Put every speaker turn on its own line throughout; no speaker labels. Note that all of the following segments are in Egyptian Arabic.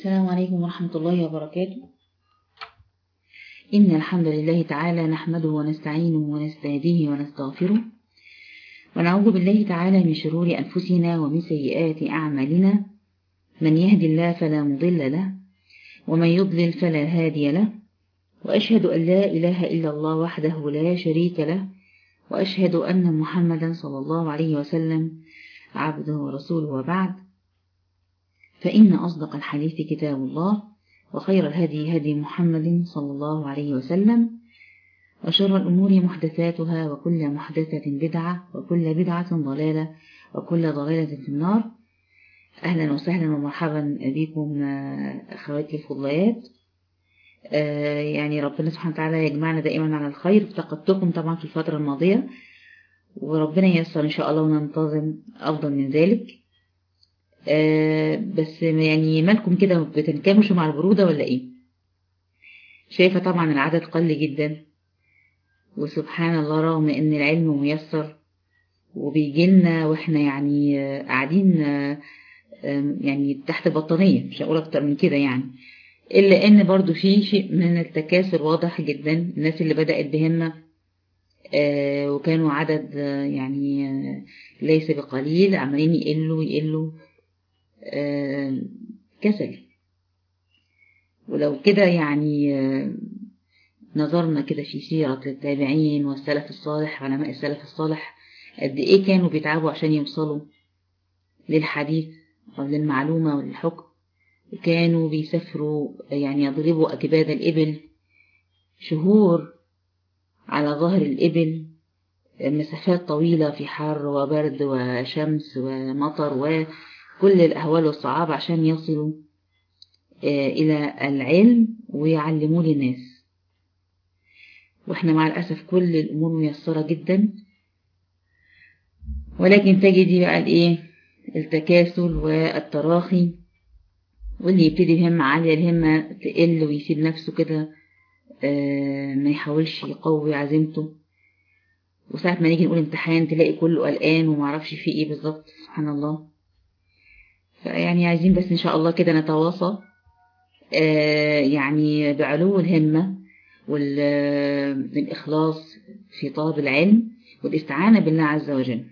السلام عليكم ورحمة الله وبركاته إن الحمد لله تعالى نحمده ونستعينه ونستهديه ونستغفره ونعوذ بالله تعالى من شرور أنفسنا ومن سيئات أعمالنا من يهد الله فلا مضل له ومن يضلل فلا هادي له وأشهد أن لا إله إلا الله وحده لا شريك له وأشهد أن محمدا صلى الله عليه وسلم عبده ورسوله وبعد فإن أصدق الحديث كتاب الله وخير الهدي هدي محمد صلى الله عليه وسلم وشر الأمور محدثاتها وكل محدثة بدعة وكل بدعة ضلالة وكل ضلالة في النار أهلا وسهلا ومرحبا بكم أخواتي الفضليات يعني ربنا سبحانه وتعالى يجمعنا دائما على الخير افتقدتكم طبعا في الفترة الماضية وربنا ييسر إن شاء الله وننتظم أفضل من ذلك بس يعني مالكم كده بتنكمشوا مع البرودة ولا إيه شايفة طبعا العدد قل جدا وسبحان الله رغم إن العلم ميسر وبيجيلنا وإحنا يعني قاعدين يعني تحت بطانية مش هقول أكتر من كده يعني إلا إن برضو في شيء من التكاثر واضح جدا الناس اللي بدأت بهمة وكانوا عدد يعني ليس بقليل عمالين يقلوا يقلوا كسل ولو كده يعني نظرنا كده في سيرة التابعين والسلف الصالح علماء السلف الصالح قد ايه كانوا بيتعبوا عشان يوصلوا للحديث أو للمعلومة وللحكم وكانوا بيسافروا يعني يضربوا أكباد الإبل شهور على ظهر الإبل مسافات طويلة في حر وبرد وشمس ومطر وكل الأهوال والصعاب عشان يصلوا إلى العلم ويعلموه للناس وإحنا مع الأسف كل الأمور ميسرة جدا ولكن تجدي بقى الإيه التكاسل والتراخي واللي يبتدي بهمة عالية الهمة تقل ويسيب نفسه كده ما يحاولش يقوي عزيمته وساعة ما نيجي نقول امتحان تلاقي كله قلقان ومعرفش فيه ايه بالظبط سبحان الله فيعني عايزين بس ان شاء الله كده نتواصى يعني بعلو الهمة والإخلاص في طلب العلم والاستعانة بالله عز وجل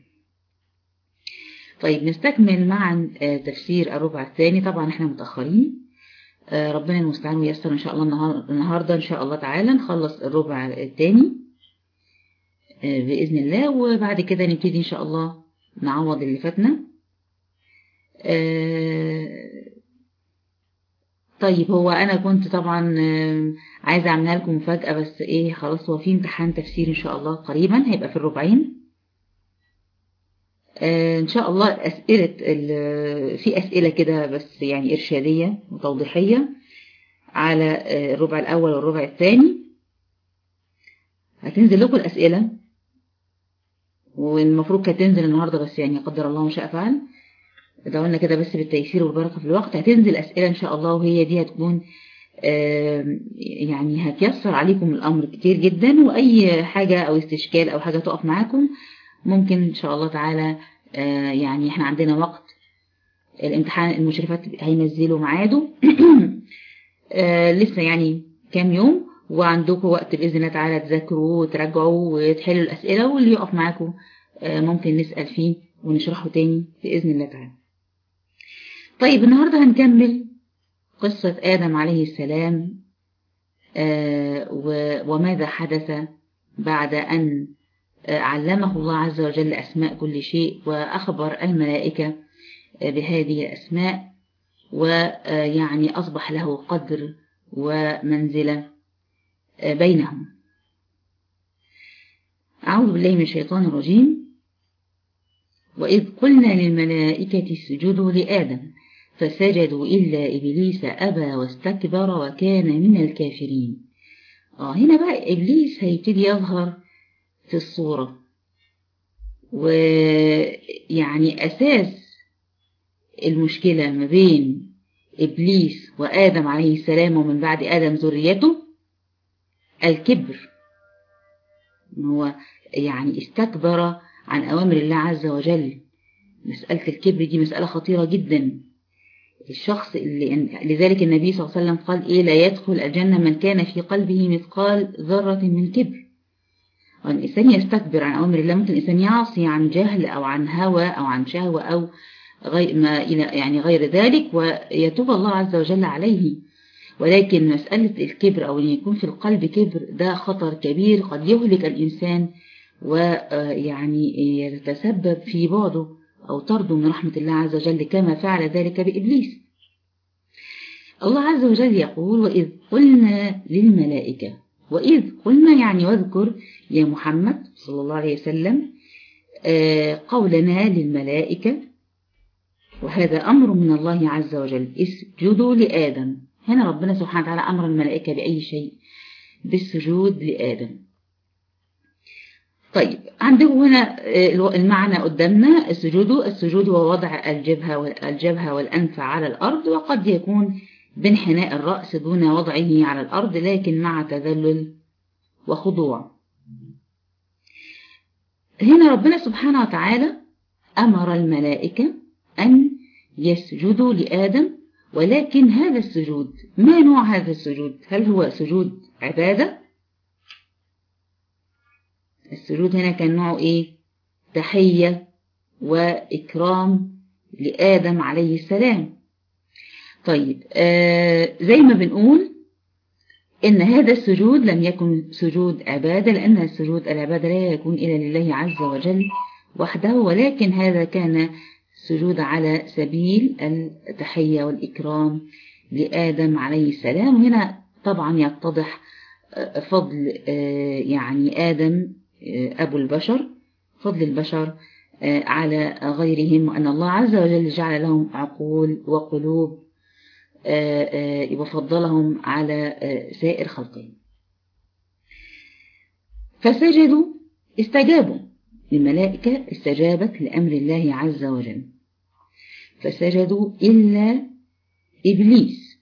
طيب نستكمل معا تفسير الربع الثاني طبعا احنا متأخرين ربنا المستعان ويسر ان شاء الله النهاردة ان شاء الله تعالى نخلص الربع الثاني بإذن الله وبعد كده نبتدي ان شاء الله نعوض اللي فاتنا طيب هو انا كنت طبعا عايزة اعملها لكم مفاجأة بس ايه خلاص هو في امتحان تفسير ان شاء الله قريبا هيبقى في الربعين ان شاء الله اسئلة في اسئلة كده بس يعني ارشادية وتوضيحية على الربع الاول والربع الثاني هتنزل لكم الاسئلة والمفروض كانت تنزل النهاردة بس يعني قدر الله ما شاء فعل ادعوا لنا كده بس بالتيسير والبركة في الوقت هتنزل اسئلة ان شاء الله وهي دي هتكون يعني هتيسر عليكم الامر كتير جدا واي حاجة او استشكال او حاجة تقف معاكم ممكن ان شاء الله تعالى يعني احنا عندنا وقت الامتحان المشرفات هينزلوا ميعاده لسه يعني كام يوم وعندكم وقت بإذن الله تعالى تذاكروا وتراجعوا وتحلوا الأسئلة واللي يقف معاكم ممكن نسأل فيه ونشرحه تاني بإذن الله تعالى طيب النهاردة هنكمل قصة آدم عليه السلام وماذا حدث بعد أن علمه الله عز وجل أسماء كل شيء وأخبر الملائكة بهذه الأسماء ويعني أصبح له قدر ومنزلة بينهم أعوذ بالله من الشيطان الرجيم وإذ قلنا للملائكة اسجدوا لآدم فسجدوا إلا إبليس أبى واستكبر وكان من الكافرين آه هنا بقى إبليس هيبتدي يظهر في الصورة ويعني أساس المشكلة ما بين إبليس وآدم عليه السلام ومن بعد آدم ذريته الكبر هو يعني استكبر عن أوامر الله عز وجل مسألة الكبر دي مسألة خطيرة جدا الشخص اللي لذلك النبي صلى الله عليه وسلم قال إيه لا يدخل الجنة من كان في قلبه مثقال ذرة من كبر والإنسان يستكبر عن أمر الله ممكن الإنسان يعصي عن جهل أو عن هوى أو عن شهوة أو غير ما إلى يعني غير ذلك ويتوب الله عز وجل عليه ولكن مسألة الكبر أو أن يكون في القلب كبر ده خطر كبير قد يهلك الإنسان ويعني يتسبب في بعده أو طرده من رحمة الله عز وجل كما فعل ذلك بإبليس الله عز وجل يقول وإذ قلنا للملائكة وإذ قلنا يعني واذكر يا محمد صلى الله عليه وسلم قولنا للملائكة وهذا أمر من الله عز وجل اسجدوا لآدم هنا ربنا سبحانه وتعالى أمر الملائكة بأي شيء بالسجود لآدم طيب عندكم هنا المعنى قدامنا السجود السجود هو وضع الجبهة والجبهة والأنف على الأرض وقد يكون بانحناء الرأس دون وضعه على الأرض لكن مع تذلل وخضوع هنا ربنا سبحانه وتعالى أمر الملائكة أن يسجدوا لآدم ولكن هذا السجود ما نوع هذا السجود هل هو سجود عبادة السجود هنا كان نوعه ايه تحية وإكرام لآدم عليه السلام طيب آه زي ما بنقول إن هذا السجود لم يكن سجود عبادة لأن السجود العبادة لا يكون إلا لله عز وجل وحده ولكن هذا كان سجود على سبيل التحية والإكرام لآدم عليه السلام هنا طبعا يتضح فضل يعني آدم أبو البشر فضل البشر على غيرهم وأن الله عز وجل جعل لهم عقول وقلوب وفضلهم على سائر خلقه فسجدوا استجابوا الملائكة استجابت لأمر الله عز وجل فسجدوا إلا إبليس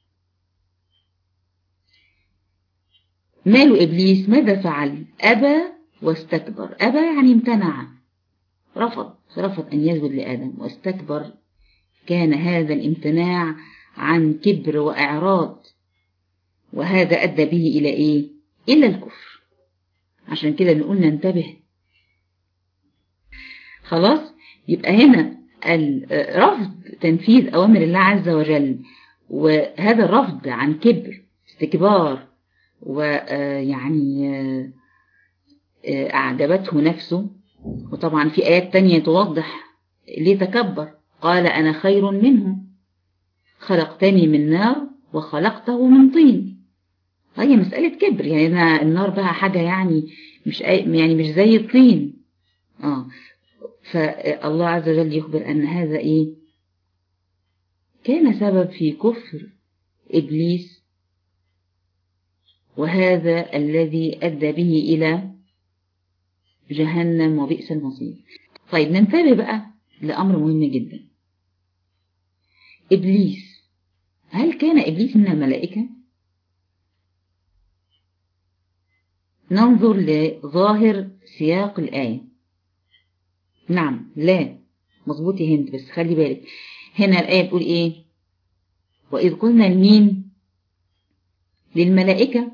ماله إبليس ماذا فعل أبى واستكبر أبى يعني امتنع رفض رفض أن يسجد لآدم واستكبر كان هذا الامتناع عن كبر وإعراض وهذا أدى به إلى إيه إلى الكفر عشان كده نقول ننتبه خلاص يبقى هنا الرفض تنفيذ أوامر الله عز وجل وهذا الرفض عن كبر استكبار ويعني أعجبته نفسه وطبعا في آيات تانية توضح ليه تكبر قال أنا خير منه خلقتني من نار وخلقته من طين هي مسألة كبر يعني أنا النار بقى حاجة يعني مش يعني مش زي الطين آه فالله عز وجل يخبر أن هذا إيه كان سبب في كفر إبليس وهذا الذي أدى به إلى جهنم وبئس المصير طيب ننتبه بقى لأمر مهم جدا إبليس هل كان إبليس من الملائكة؟ ننظر لظاهر سياق الآية نعم لا مظبوط يا هند بس خلي بالك هنا الآية بتقول إيه وإذ قلنا لمين للملائكة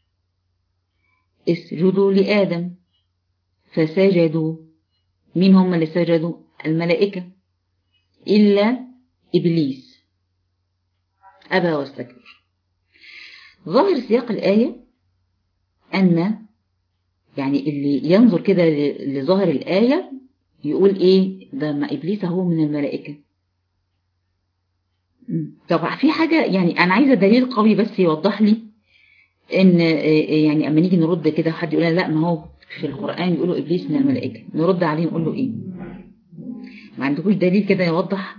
اسجدوا لآدم فسجدوا مين هم اللي سجدوا الملائكة إلا إبليس أبى واستكبر ظاهر سياق الآية أن يعني اللي ينظر كده لظاهر الآية يقول إيه ده ما إبليس هو من الملائكة طبعا في حاجة يعني أنا عايزة دليل قوي بس يوضح لي إن يعني أما نيجي نرد كده حد يقول لا ما هو في القرآن يقولوا إبليس من الملائكة نرد عليه نقول له إيه ما عندكوش دليل كده يوضح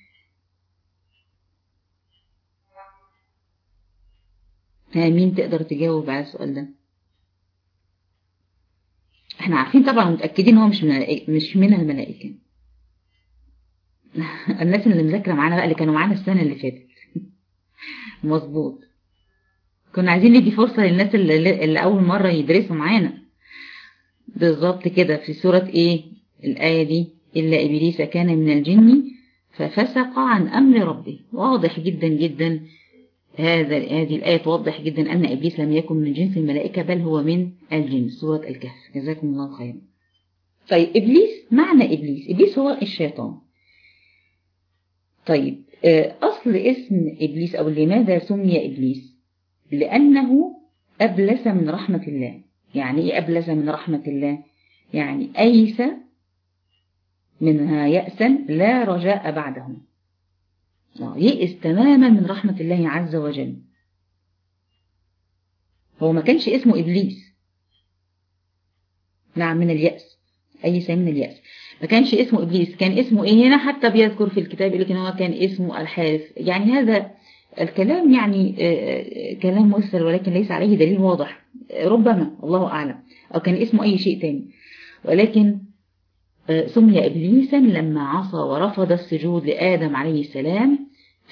ها مين تقدر تجاوب على السؤال ده احنا عارفين طبعا متأكدين هو مش من مش من الملائكة الناس اللي مذاكرة معانا بقى اللي كانوا معانا السنة اللي فاتت مظبوط كنا عايزين ندي فرصة للناس اللي, اللي أول مرة يدرسوا معانا بالظبط كده في سورة ايه الآية دي إلا إبليس كان من الجن ففسق عن أمر ربه واضح جدا جدا هذا هذه الآية توضح جدا أن إبليس لم يكن من جنس الملائكة بل هو من الجن سورة الكهف جزاكم الله خيرا طيب إبليس معنى إبليس إبليس هو الشيطان طيب أصل اسم إبليس أو لماذا سمي إبليس لأنه أبلس من رحمة الله يعني إيه أبلس من رحمة الله يعني أيس منها يأسا لا رجاء بعده يئس تماما من رحمة الله عز وجل هو ما كانش اسمه إبليس نعم من اليأس أيس من اليأس ما كانش اسمه إبليس كان اسمه إيه هنا حتى بيذكر في الكتاب لكن هو كان اسمه الحارث يعني هذا الكلام يعني كلام مرسل ولكن ليس عليه دليل واضح ربما الله أعلم أو كان اسمه أي شيء تاني ولكن سمي إبليسا لما عصى ورفض السجود لآدم عليه السلام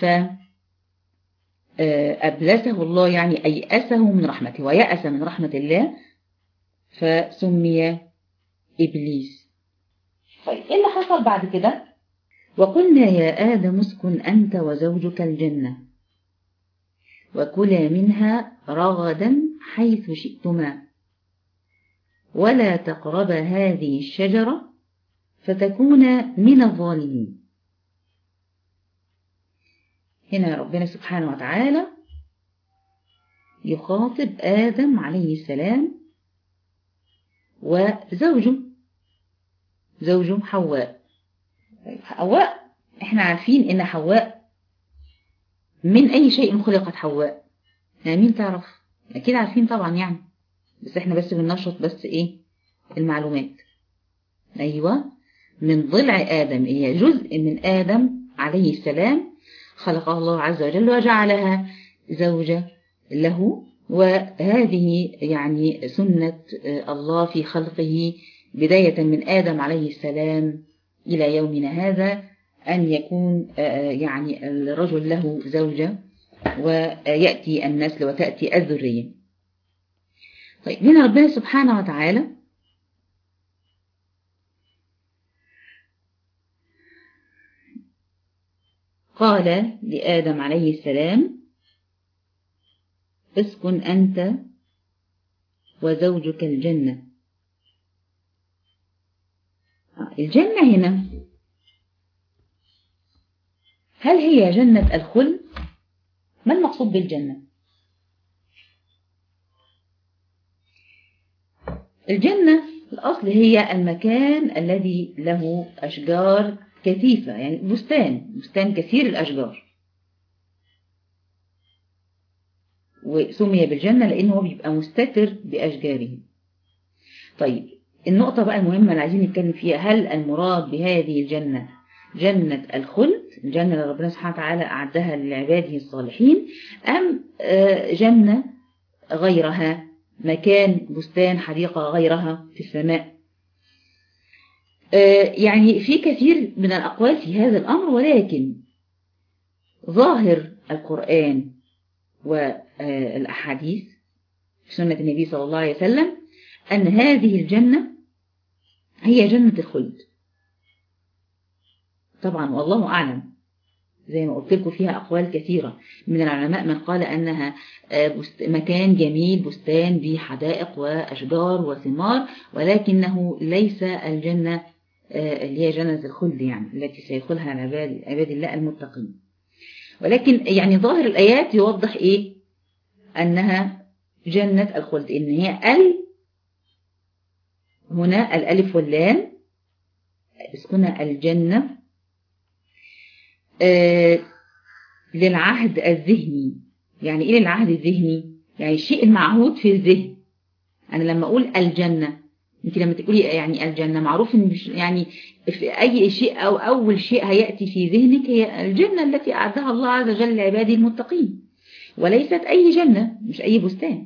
فأبلسه الله يعني أيأسه من رحمته ويأس من رحمة الله فسمي إبليس طيب إيه اللي حصل بعد كده وقلنا يا آدم اسكن أنت وزوجك الجنة وكلا منها رغدا حيث شئتما ولا تقربا هذه الشجرة فتكون من الظالمين هنا ربنا سبحانه وتعالى يخاطب آدم عليه السلام وزوجه زوجه حواء حواء احنا عارفين ان حواء من اي شيء خلقت حواء مين تعرف اكيد عارفين طبعا يعني بس احنا بس بننشط بس ايه المعلومات ايوه من ضلع ادم هي جزء من ادم عليه السلام خلقها الله عز وجل وجعلها زوجة له وهذه يعني سنة الله في خلقه بداية من آدم عليه السلام إلى يومنا هذا أن يكون يعني الرجل له زوجة ويأتي النسل وتأتي الذرية طيب هنا ربنا سبحانه وتعالى قال لآدم عليه السلام اسكن أنت وزوجك الجنة الجنة هنا هل هي جنة الخلد ما المقصود بالجنة الجنة الأصل هي المكان الذي له أشجار كثيفة يعني بستان بستان كثير الأشجار وسمي بالجنة لأنه بيبقى مستتر بأشجاره طيب النقطة بقى المهمة اللي عايزين نتكلم فيها هل المراد بهذه الجنة جنة الخلد الجنة اللي ربنا سبحانه وتعالى أعدها لعباده الصالحين أم جنة غيرها مكان بستان حديقة غيرها في السماء يعني في كثير من الأقوال في هذا الأمر ولكن ظاهر القرآن والأحاديث في سنة النبي صلى الله عليه وسلم أن هذه الجنة هي جنة الخلد طبعا والله أعلم زي ما قلت لكم فيها أقوال كثيرة من العلماء من قال أنها مكان جميل بستان بحدائق وأشجار وثمار ولكنه ليس الجنة اللي هي جنة الخلد يعني التي سيدخلها عباد عباد الله المتقين ولكن يعني ظاهر الآيات يوضح إيه أنها جنة الخلد إن هي ال هنا الألف واللام اسمها الجنة آه للعهد الذهني يعني إيه للعهد الذهني يعني الشيء المعهود في الذهن أنا لما أقول الجنة انت لما تقولي يعني الجنة معروف ان يعني في اي شيء او اول شيء هيأتي في ذهنك هي الجنة التي اعدها الله عز وجل لعباده المتقين وليست اي جنة مش اي بستان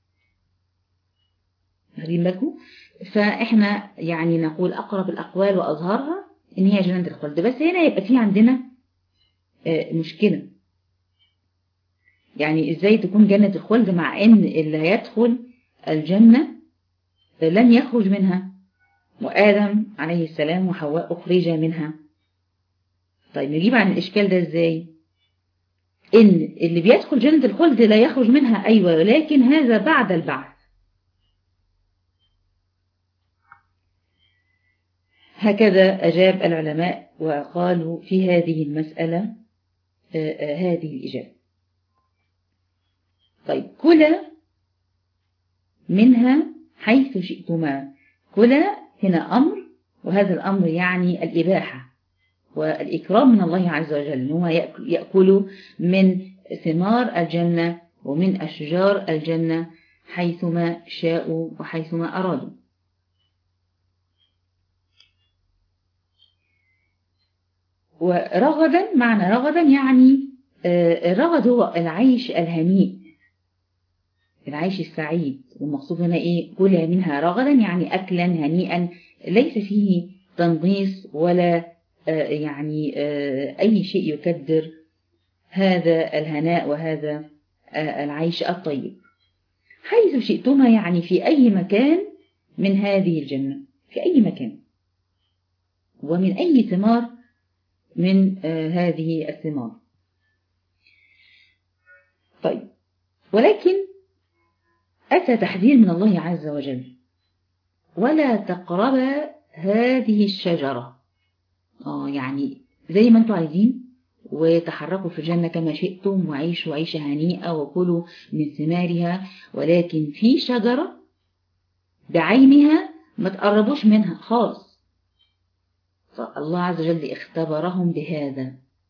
واخدين بالكم فاحنا يعني نقول اقرب الاقوال واظهرها ان هي جنة الخلد بس هنا يبقى في عندنا مشكلة يعني ازاي تكون جنة الخلد مع ان اللي هيدخل الجنة لن يخرج منها وآدم عليه السلام وحواء أخرج منها طيب نجيب عن الإشكال ده إزاي إن اللي بيدخل جنة الخلد لا يخرج منها أيوة ولكن هذا بعد البعث هكذا أجاب العلماء وقالوا في هذه المسألة هذه الإجابة طيب كلا منها حيث شئتما كلا هنا أمر وهذا الأمر يعني الإباحة والإكرام من الله عز وجل هو يأكل من ثمار الجنة ومن أشجار الجنة حيثما شاءوا وحيثما أرادوا ورغدا معنى رغدا يعني الرغد هو العيش الهنيء العيش السعيد والمقصود هنا ايه كلها منها رغدا يعني اكلا هنيئا ليس فيه تنغيص ولا يعني اي شيء يكدر هذا الهناء وهذا العيش الطيب حيث شئتما يعني في اي مكان من هذه الجنة في اي مكان ومن اي ثمار من هذه الثمار طيب ولكن أتى تحذير من الله عز وجل ولا تقرب هذه الشجرة آه يعني زي ما انتم عايزين وتحركوا في الجنة كما شئتم وعيشوا عيشة هنيئة وكلوا من ثمارها ولكن في شجرة بعينها ما تقربوش منها خالص فالله عز وجل اختبرهم بهذا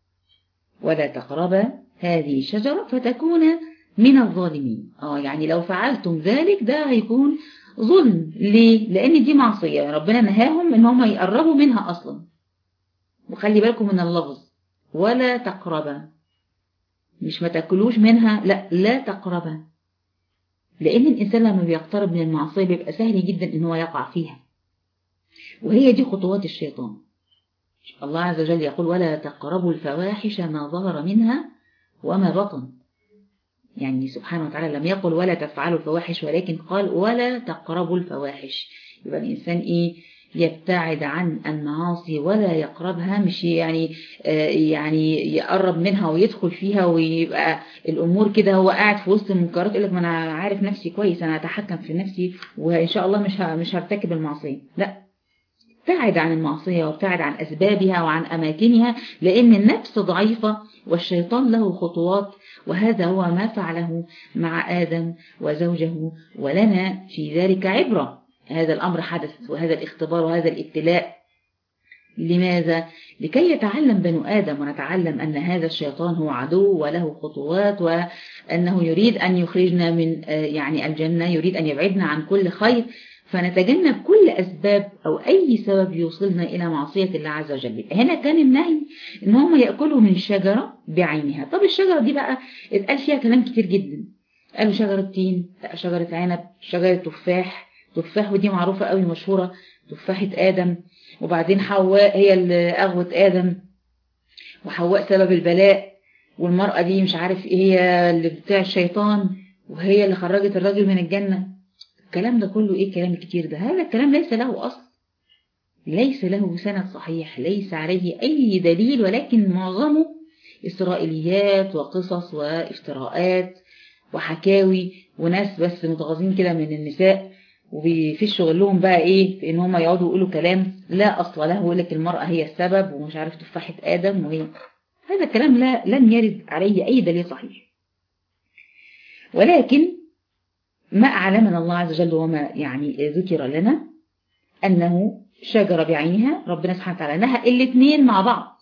ولا تقرب هذه الشجرة فتكون من الظالمين اه يعني لو فعلتم ذلك ده هيكون ظلم ليه لان دي معصية ربنا نهاهم ان هم يقربوا منها اصلا وخلي بالكم من اللفظ ولا تقربا مش ما تاكلوش منها لا لا تقربا لان الانسان لما بيقترب من المعصية بيبقى سهل جدا ان هو يقع فيها وهي دي خطوات الشيطان الله عز وجل يقول ولا تقربوا الفواحش ما ظهر منها وما بطن يعني سبحانه وتعالى لم يقل ولا تفعلوا الفواحش ولكن قال ولا تقربوا الفواحش يبقى الإنسان إيه يبتعد عن المعاصي ولا يقربها مش يعني آه يعني يقرب منها ويدخل فيها ويبقى الأمور كده هو قاعد في وسط المنكرات يقول لك ما أنا عارف نفسي كويس أنا أتحكم في نفسي وإن شاء الله مش مش هرتكب المعصية لا ابتعد عن المعصية وابتعد عن أسبابها وعن أماكنها لأن النفس ضعيفة والشيطان له خطوات وهذا هو ما فعله مع آدم وزوجه ولنا في ذلك عبرة هذا الأمر حدث وهذا الاختبار وهذا الابتلاء لماذا؟ لكي يتعلم بنو آدم ونتعلم أن هذا الشيطان هو عدو وله خطوات وأنه يريد أن يخرجنا من يعني الجنة يريد أن يبعدنا عن كل خير فنتجنب كل أسباب أو أي سبب يوصلنا إلى معصية الله عز وجل هنا كان النهي إن هم يأكلوا من الشجرة بعينها طب الشجرة دي بقى اتقال فيها كلام كتير جدا قالوا شجرة تين شجرة عنب شجرة تفاح تفاح ودي معروفة قوي مشهورة تفاحة آدم وبعدين حواء هي اللي أغوت آدم وحواء سبب البلاء والمرأة دي مش عارف ايه هي اللي بتاع الشيطان وهي اللي خرجت الرجل من الجنة الكلام ده كله ايه كلام كتير ده هذا الكلام ليس له أصل ليس له سند صحيح ليس عليه أي دليل ولكن معظمه إسرائيليات وقصص وافتراءات وحكاوي وناس بس متغاظين كده من النساء وبيفشوا لهم بقى ايه في ان هم يقعدوا يقولوا كلام لا اصل له يقول لك المرأة هي السبب ومش عارف تفاحة ادم وهي هذا الكلام لا لم يرد عليه اي دليل صحيح ولكن ما أعلمنا الله عز وجل وما يعني ذكر لنا أنه شجرة بعينها ربنا سبحانه وتعالى نهى الاثنين مع بعض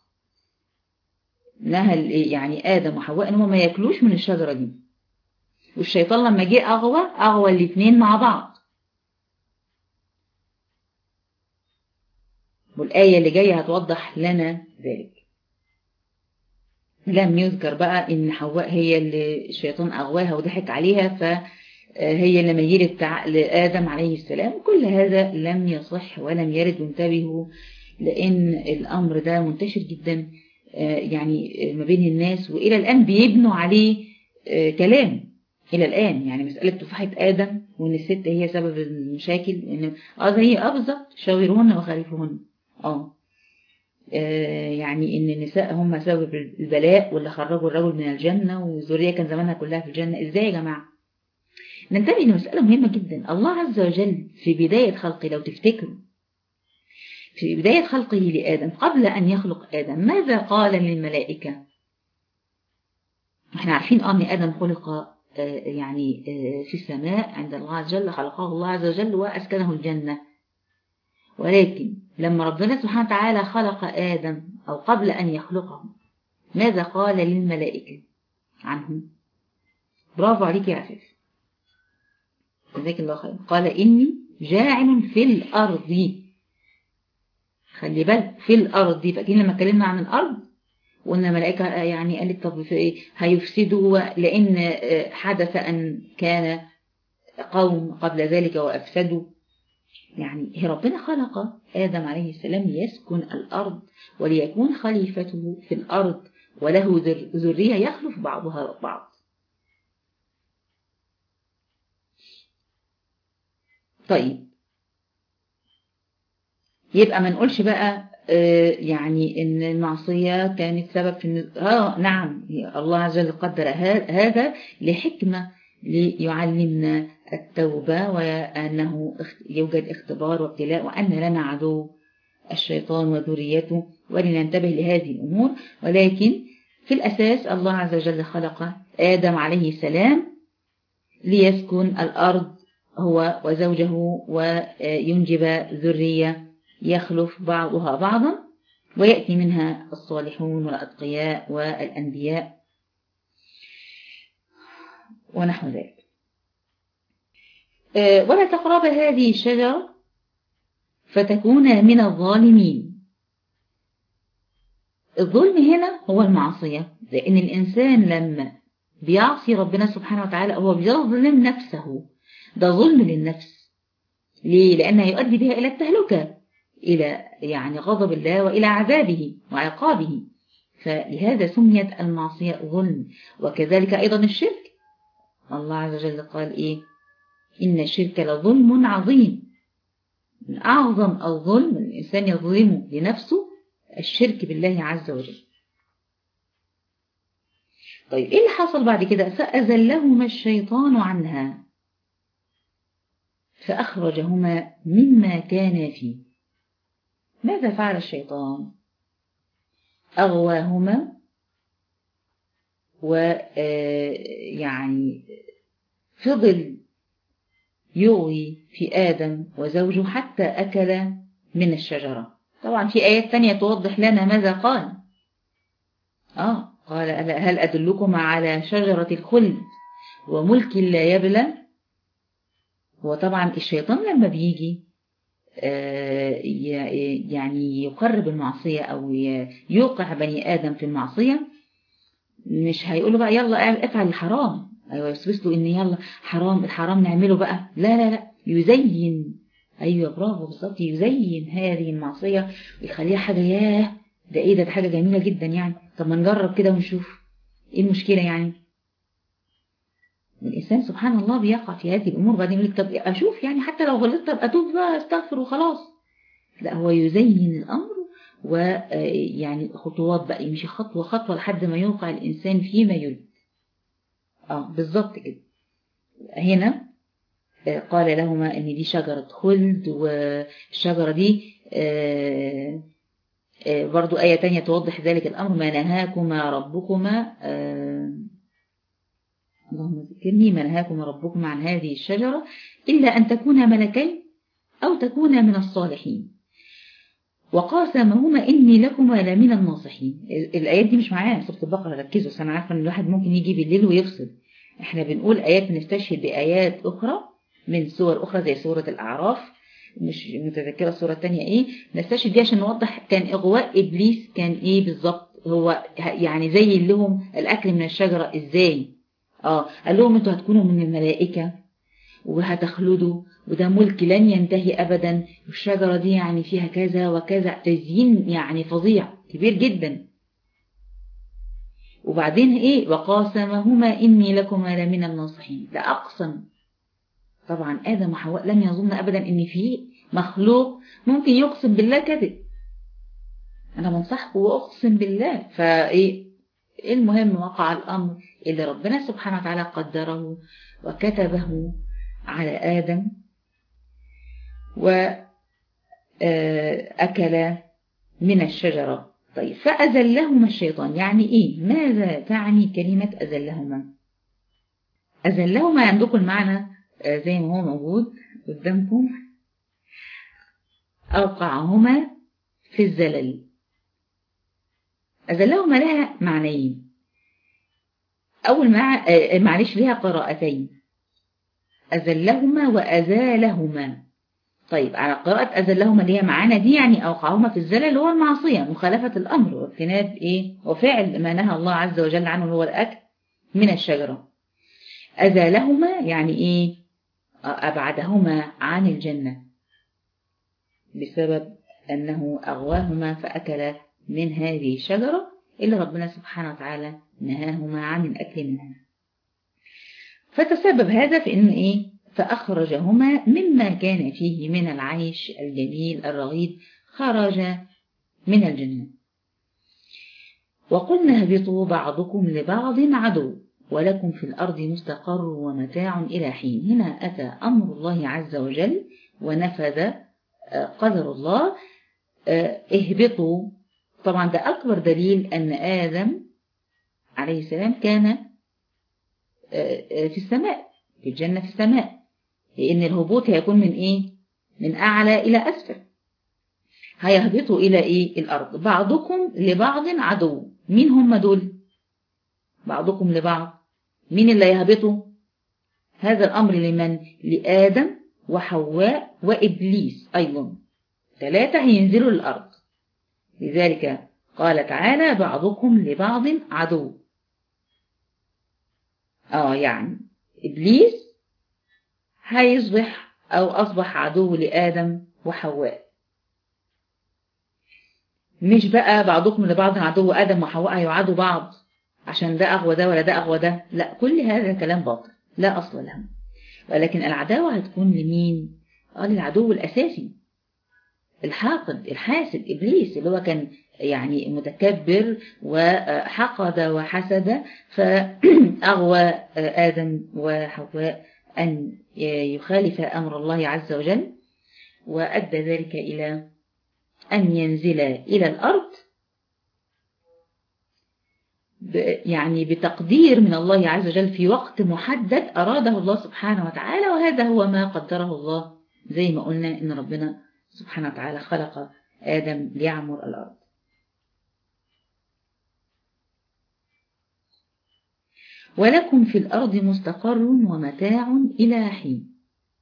نهى يعني آدم وحواء أنهم ما ياكلوش من الشجرة دي والشيطان لما جه أغوى أغوى الاثنين مع بعض والآية اللي جاية هتوضح لنا ذلك لم يذكر بقى ان حواء هي اللي الشيطان أغواها وضحك عليها فهي اللي ميلت لآدم عليه السلام كل هذا لم يصح ولم يرد وانتبهوا لأن الأمر ده منتشر جدا يعني ما بين الناس وإلى الآن بيبنوا عليه كلام إلى الآن يعني مسألة تفاحة آدم وإن الست هي سبب المشاكل إن اه زي اه بالظبط شاورهن وخالفهن اه يعني ان النساء هم سبب البلاء واللي خرجوا الرجل من الجنة والذرية كان زمانها كلها في الجنة ازاي يا جماعة ننتبه لمسألة مهمة جدا الله عز وجل في بداية خلقه لو تفتكروا في بداية خلقه لآدم قبل أن يخلق آدم ماذا قال للملائكة احنا عارفين أن آدم خلق يعني في السماء عند الله عز وجل خلقه الله عز وجل وأسكنه الجنة ولكن لما ربنا سبحانه وتعالى خلق آدم أو قبل أن يخلقه ماذا قال للملائكة عنهم برافو عليك يا عفاف جزاك الله خير قال إني جاعل في الأرض خلي بالك في الأرض فاكرين لما اتكلمنا عن الأرض وقلنا الملائكة يعني قالت طب في إيه هيفسدوا لأن حدث أن كان قوم قبل ذلك وأفسدوا يعني هي ربنا خلق آدم عليه السلام ليسكن الأرض وليكون خليفته في الأرض وله ذرية يخلف بعضها بعض طيب يبقى ما نقولش بقى يعني ان المعصية كانت سبب في اه نعم الله عز وجل قدر هذا لحكمة ليعلمنا التوبة وأنه يوجد اختبار وابتلاء وأن لنا عدو الشيطان وذريته ولننتبه لهذه الأمور ولكن في الأساس الله عز وجل خلق آدم عليه السلام ليسكن الأرض هو وزوجه وينجب ذرية يخلف بعضها بعضا ويأتي منها الصالحون والأتقياء والأنبياء ونحو ذلك ولا تقرب هذه الشجرة فتكون من الظالمين الظلم هنا هو المعصية لأن الإنسان لما بيعصي ربنا سبحانه وتعالى هو بيظلم نفسه ده ظلم للنفس ليه؟ لأنه يؤدي بها إلى التهلكة إلى يعني غضب الله وإلى عذابه وعقابه فلهذا سميت المعصية ظلم وكذلك أيضا الشرك الله عز وجل قال إيه إن الشرك لظلم عظيم من أعظم الظلم الإنسان يظلمه لنفسه الشرك بالله عز وجل طيب إيه اللي حصل بعد كده فأزلهما الشيطان عنها فأخرجهما مما كان فيه ماذا فعل الشيطان أغواهما ويعني فضل يغوي في آدم وزوجه حتى أكل من الشجرة طبعا في آيات تانية توضح لنا ماذا قال آه قال هل أدلكم على شجرة الخلد وملك لا يبلى وطبعا الشيطان لما بيجي يعني يقرب المعصية أو يوقع بني آدم في المعصية مش هيقوله بقى يلا افعل الحرام أيوة يوسوس له إن يلا حرام الحرام نعمله بقى لا لا لا يزين أيوة برافو بالظبط يزين هذه المعصية ويخليها حاجة ياه ده إيه ده, ده حاجة جميلة جدا يعني طب ما نجرب كده ونشوف إيه المشكلة يعني الإنسان سبحان الله بيقع في هذه الأمور بعدين يقول لك طب أشوف يعني حتى لو غلطت طب أتوب بقى استغفر وخلاص لا هو يزين الأمر ويعني خطوات بقى يمشي خطوة خطوة لحد ما يوقع الإنسان فيما يريد اه بالظبط كده هنا قال لهما ان دي شجرة خلد والشجرة دي برضو آية تانية توضح ذلك الأمر ما نهاكما ربكما اللهم ذكرني ما نهاكما ربكما عن هذه الشجرة إلا أن تكونا ملكين أو تكونا من الصالحين وقاسمهما إني لكما لمن الناصحين الآيات دي مش معايا سورة البقرة ركزوا بس أنا عارفة إن الواحد ممكن يجي بالليل ويفصل إحنا بنقول آيات بنستشهد بآيات أخرى من سور أخرى زي سورة الأعراف مش متذكرة السورة الثانية إيه نستشهد دي عشان نوضح كان إغواء إبليس كان إيه بالظبط هو يعني زي لهم الأكل من الشجرة إزاي آه قال لهم أنتوا هتكونوا من الملائكة وهتخلدوا وده ملك لن ينتهي أبدا والشجرة دي يعني فيها كذا وكذا تزيين يعني فظيع كبير جدا وبعدين ايه وقاسمهما إني لكما لمن الناصحين ده أقسم طبعا آدم وحواء لم يظن أبدا إن في مخلوق ممكن يقسم بالله كذب أنا بنصحكم وأقسم بالله فإيه المهم وقع الأمر اللي ربنا سبحانه وتعالى قدره وكتبه على آدم وأكل من الشجرة طيب فأزلهما الشيطان يعني إيه ماذا تعني كلمة أزلهما أزلهما عندكم المعنى زي ما هو موجود قدامكم أوقعهما في الزلل أزلهما لها معنيين أول مع... معلش لها قراءتين أزلهما وأزالهما طيب على قراءة أزلهما اللي هي معانا دي يعني أوقعهما في الزلل اللي هو المعصية مخالفة الأمر واجتناب إيه وفعل ما نهى الله عز وجل عنه اللي هو الأكل من الشجرة أزالهما يعني إيه أبعدهما عن الجنة بسبب أنه أغواهما فأكل من هذه الشجرة اللي ربنا سبحانه وتعالى نهاهما عن الأكل منها فتسبب هذا في أن إيه فأخرجهما مما كان فيه من العيش الجميل الرغيد خرج من الجنة وقلنا اهبطوا بعضكم لبعض عدو ولكم في الأرض مستقر ومتاع إلى حين هنا أتى أمر الله عز وجل ونفذ قدر الله اهبطوا طبعا ده أكبر دليل أن آدم عليه السلام كان في السماء في الجنة في السماء لأن الهبوط هيكون من إيه؟ من أعلى إلى أسفل هيهبطوا إلى إيه؟ الأرض بعضكم لبعض عدو مين هم دول؟ بعضكم لبعض مين اللي يهبطوا؟ هذا الأمر لمن؟ لآدم وحواء وإبليس أيضا ثلاثة هينزلوا الأرض لذلك قال تعالى بعضكم لبعض عدو آه يعني إبليس هيصبح أو أصبح عدو لآدم وحواء مش بقى بعضكم لبعض عدو آدم وحواء هيعادوا بعض عشان ده أغوى ده ولا ده أغوى ده لا كل هذا كلام باطل لا أصل له ولكن العداوة هتكون لمين؟ آه للعدو الأساسي الحاقد الحاسد إبليس اللي هو كان يعني متكبر وحقد وحسد فأغوى آدم وحواء أن يخالف أمر الله عز وجل وأدى ذلك إلى أن ينزل إلى الأرض يعني بتقدير من الله عز وجل في وقت محدد أراده الله سبحانه وتعالى وهذا هو ما قدره الله زي ما قلنا إن ربنا سبحانه وتعالى خلق آدم ليعمر الأرض ولكم في الأرض مستقر ومتاع إلى حين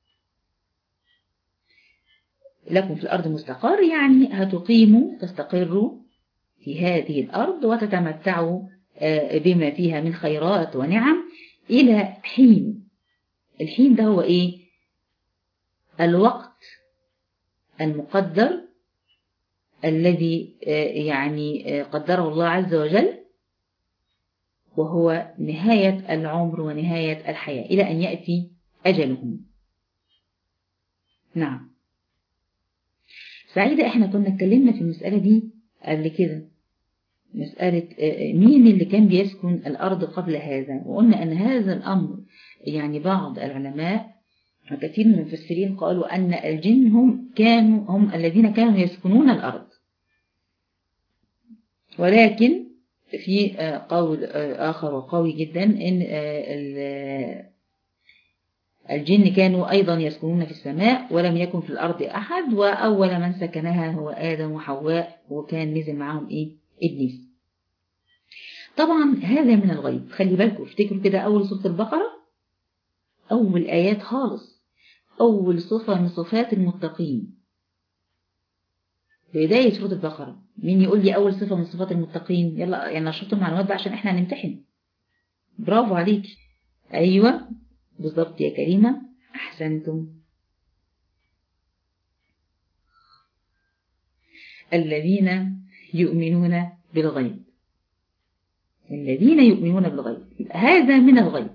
لكم في الأرض مستقر يعني هتقيموا تستقروا في هذه الأرض وتتمتعوا بما فيها من خيرات ونعم إلى حين الحين ده هو إيه الوقت المقدر الذي يعني قدره الله عز وجل وهو نهاية العمر ونهاية الحياة إلى أن يأتي أجلهم نعم سعيدة احنا كنا اتكلمنا في المسألة دي قبل كده مسألة مين اللي كان بيسكن الأرض قبل هذا وقلنا أن هذا الأمر يعني بعض العلماء وكثير من المفسرين قالوا أن الجن هم كانوا هم الذين كانوا يسكنون الأرض ولكن في قول آخر وقوي جدا إن الجن كانوا أيضا يسكنون في السماء ولم يكن في الأرض أحد وأول من سكنها هو آدم وحواء وكان نزل معهم إيه إبليس طبعا هذا من الغيب خلي بالكم افتكروا كده أول سورة البقرة أول آيات خالص أول صفة من صفات المتقين بداية سورة البقرة مين يقول لي أول صفة من صفات المتقين يلا يعني نشرت المعلومات بقى عشان احنا هنمتحن برافو عليك أيوة بالضبط يا كريمة أحسنتم الذين يؤمنون بالغيب الذين يؤمنون بالغيب هذا من الغيب